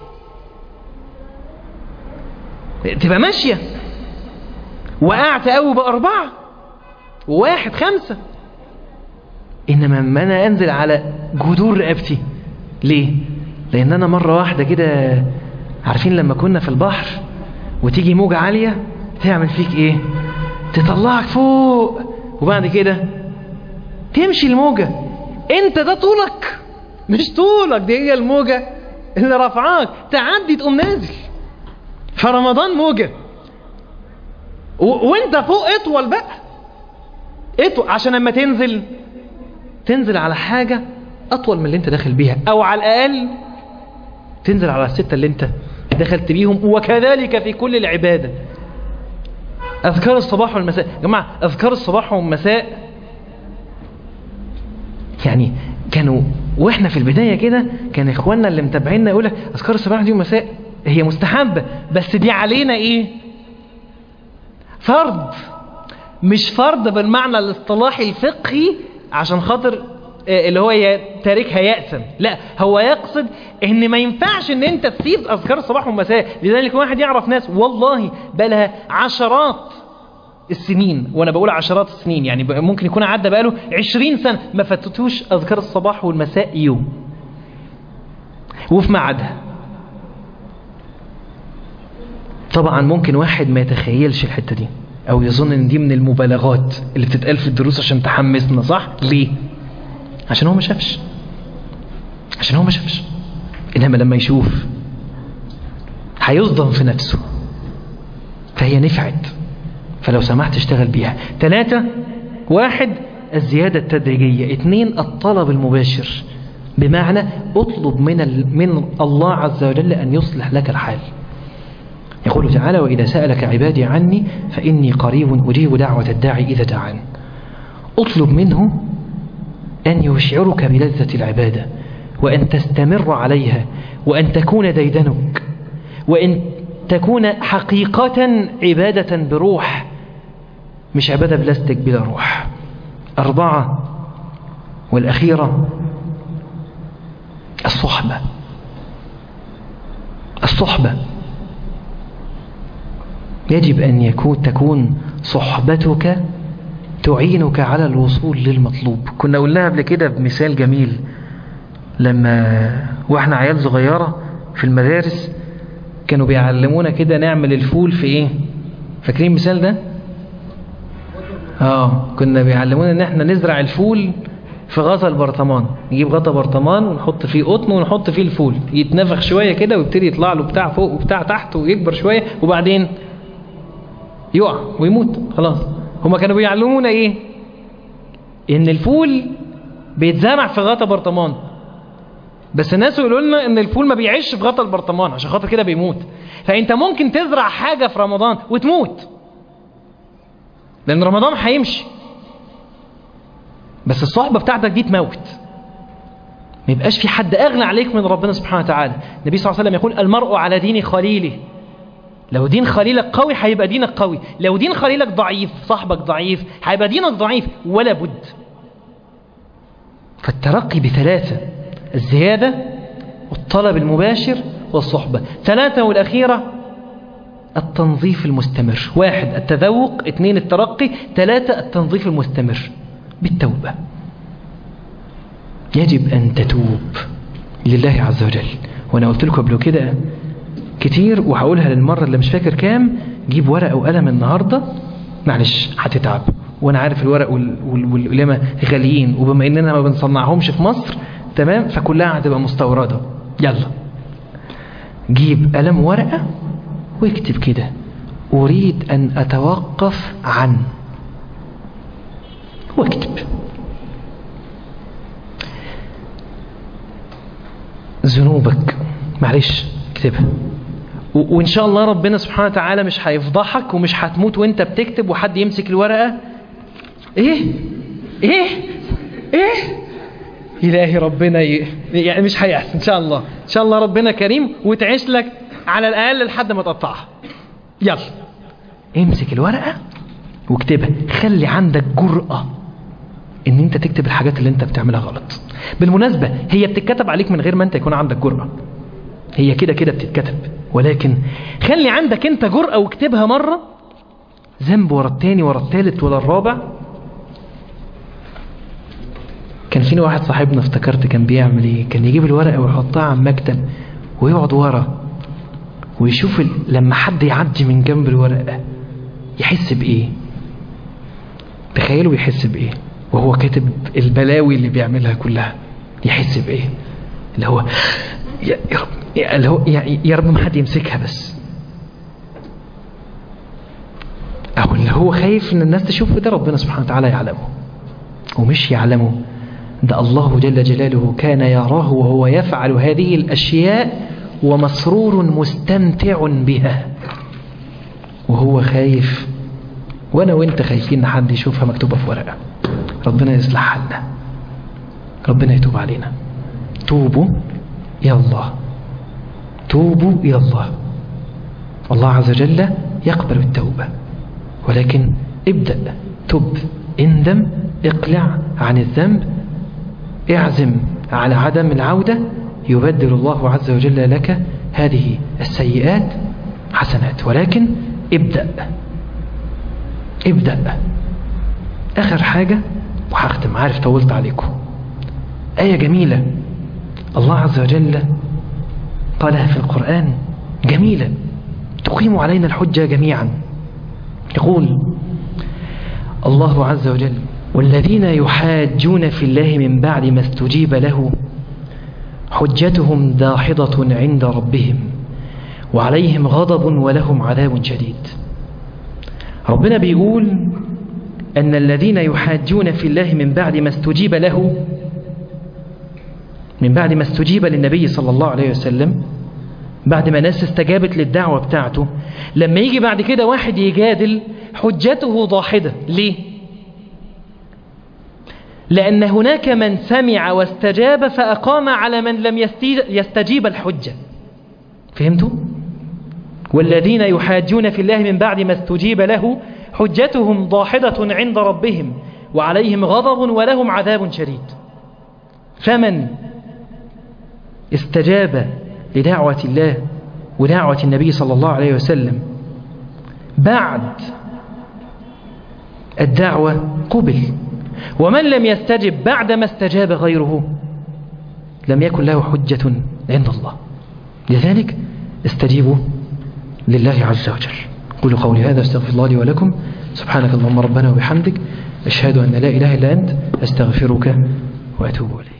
بيها تبقى ماشية وقعت قوي بأربعة وواحد خمسة إنما ما أنا أنزل على جذور رقبتي ليه؟ لأن أنا مرة واحدة كده عارفين لما كنا في البحر وتيجي موجة عالية تعمل فيك إيه؟ تطلعك فوق وبعد كده تمشي الموجة أنت ده طولك مش طولك دي هي الموجة اللي رفعاك تعدي تقوم نازل فرمضان موجة و... وانت فوق اطول بقى اطول عشان لما تنزل تنزل على حاجة اطول من اللي انت داخل بيها او على الاقل تنزل على الستة اللي انت دخلت بيهم وكذلك في كل العبادة اذكار الصباح والمساء يا جماعة اذكار الصباح والمساء يعني كانوا واحنا في البداية كده كان اخواننا اللي متابعيننا يقول لك اذكار الصباح دي والمساء هي مستحبة بس دي علينا ايه فرض مش فرض بالمعنى الاصطلاحي الفقهي عشان خاطر اللي هو تاركها يأسا لا هو يقصد ان ما ينفعش ان انت تسيب اذكار الصباح والمساء لذلك واحد يعرف ناس والله بقالها عشرات السنين وانا بقول عشرات السنين يعني ممكن يكون عدى بقاله عشرين سنة ما فاتتوش اذكار الصباح والمساء يوم وفي ميعادها طبعا ممكن واحد ما يتخيلش الحتة دي او يظن ان دي من المبالغات اللي بتتقال في الدروس عشان تحمسنا صح ليه عشان هو ما شافش عشان هو ما شافش انما لما يشوف هيصدم في نفسه فهي نفعت فلو سمحت اشتغل بيها ثلاثة واحد الزيادة التدريجية اثنين الطلب المباشر بمعنى اطلب من, من الله عز وجل أن يصلح لك الحال يقول تعالى وإذا سألك عبادي عني فإني قريب أجيب دعوة الداعي إذا دعان اطلب منه أن يشعرك بلذة العبادة وأن تستمر عليها وأن تكون ديدنك وأن تكون حقيقة عبادة بروح مش عبادة بلاستيك بلا روح أربعة والأخيرة الصحبة الصحبة يجب أن يكون تكون صحبتك تعينك على الوصول للمطلوب كنا قلناها قبل كده بمثال جميل لما واحنا عيال صغيرة في المدارس كانوا بيعلمونا كده نعمل الفول في ايه فاكرين المثال ده اه كنا بيعلمونا ان احنا نزرع الفول في غطا البرطمان نجيب غطا برطمان ونحط فيه قطن ونحط فيه الفول يتنفخ شوية كده ويبتدي يطلع له بتاع فوق وبتاع تحت ويكبر شوية وبعدين يقع ويموت خلاص هما كانوا بيعلمونا ايه ان الفول بيتزرع في غطا برطمان بس الناس يقولوا لنا ان الفول ما بيعيش في غطا البرطمان عشان خاطر كده بيموت فانت ممكن تزرع حاجة في رمضان وتموت لان رمضان هيمشي بس الصحبة بتاعتك دي تموت ما يبقاش في حد اغنى عليك من ربنا سبحانه وتعالى النبي صلى الله عليه وسلم يقول المرء على دين خليله لو دين خليلك قوي هيبقى دينك قوي لو دين خليلك ضعيف صاحبك ضعيف هيبقى دينك ضعيف ولا بد فالترقي بثلاثة الزيادة والطلب المباشر والصحبة ثلاثة والأخيرة التنظيف المستمر واحد التذوق اثنين الترقي ثلاثة التنظيف المستمر بالتوبة يجب أن تتوب لله عز وجل وأنا قلت لكم قبل كده كتير وهقولها للمرة اللي مش فاكر كام جيب ورقة وقلم النهاردة معلش هتتعب وانا عارف الورق والقلمة غاليين وبما اننا ما بنصنعهمش في مصر تمام فكلها هتبقى مستوردة يلا جيب قلم ورقة واكتب كده اريد ان اتوقف عن واكتب ذنوبك معلش اكتبها وإن شاء الله ربنا سبحانه وتعالى مش هيفضحك ومش هتموت وانت بتكتب وحد يمسك الورقة ايه ايه ايه إلهي ربنا ي... يعني مش هيحصل إن شاء الله إن شاء الله ربنا كريم وتعيش لك على الأقل لحد ما تقطعها يلا امسك الورقة واكتبها خلي عندك جرأة ان انت تكتب الحاجات اللي انت بتعملها غلط بالمناسبة هي بتتكتب عليك من غير ما انت يكون عندك جرأة هي كده كده بتتكتب ولكن خلي عندك انت جرأة واكتبها مرة ذنب ورا التاني ورا التالت ورا الرابع كان فينا واحد صاحبنا افتكرت كان بيعمل ايه كان يجيب الورقة ويحطها على المكتب ويقعد ورا ويشوف ال... لما حد يعدي من جنب الورقة يحس بايه تخيلوا يحس بايه وهو كاتب البلاوي اللي بيعملها كلها يحس بايه اللي هو يا رب اللي هو يا رب ما حد يمسكها بس هو خايف ان الناس تشوف ده ربنا سبحانه وتعالى يعلمه ومش يعلمه ده الله جل جلاله كان يراه وهو يفعل هذه الأشياء ومسرور مستمتع بها وهو خايف وانا وانت خايفين ان حد يشوفها مكتوبة في ورقة ربنا يصلح حالنا ربنا يتوب علينا توبوا إلى الله توبوا إلى الله الله عز وجل يقبل التوبة ولكن ابدأ تب اندم اقلع عن الذنب اعزم على عدم العودة يبدل الله عز وجل لك هذه السيئات حسنات ولكن ابدأ ابدأ آخر حاجة وهختم عارف طولت عليكم آية جميلة الله عز وجل قالها في القرآن جميلة تقيم علينا الحجة جميعا يقول الله عز وجل والذين يحاجون في الله من بعد ما استجيب له حجتهم داحضة عند ربهم وعليهم غضب ولهم عذاب شديد ربنا بيقول أن الذين يحاجون في الله من بعد ما استجيب له من بعد ما استجيب للنبي صلى الله عليه وسلم بعد ما ناس استجابت للدعوة بتاعته لما يجي بعد كده واحد يجادل حجته ضاحدة ليه؟ لأن هناك من سمع واستجاب فأقام على من لم يستجيب الحجة فهمتوا؟ والذين يحاجون في الله من بعد ما استجيب له حجتهم ضاحدة عند ربهم وعليهم غضب ولهم عذاب شديد فمن استجاب لدعوة الله ودعوة النبي صلى الله عليه وسلم بعد الدعوة قبل ومن لم يستجب بعد ما استجاب غيره لم يكن له حجة عند الله لذلك استجيبوا لله عز وجل قولوا قولي هذا استغفر الله لي ولكم سبحانك اللهم ربنا وبحمدك أشهد أن لا إله إلا أنت أستغفرك وأتوب إليك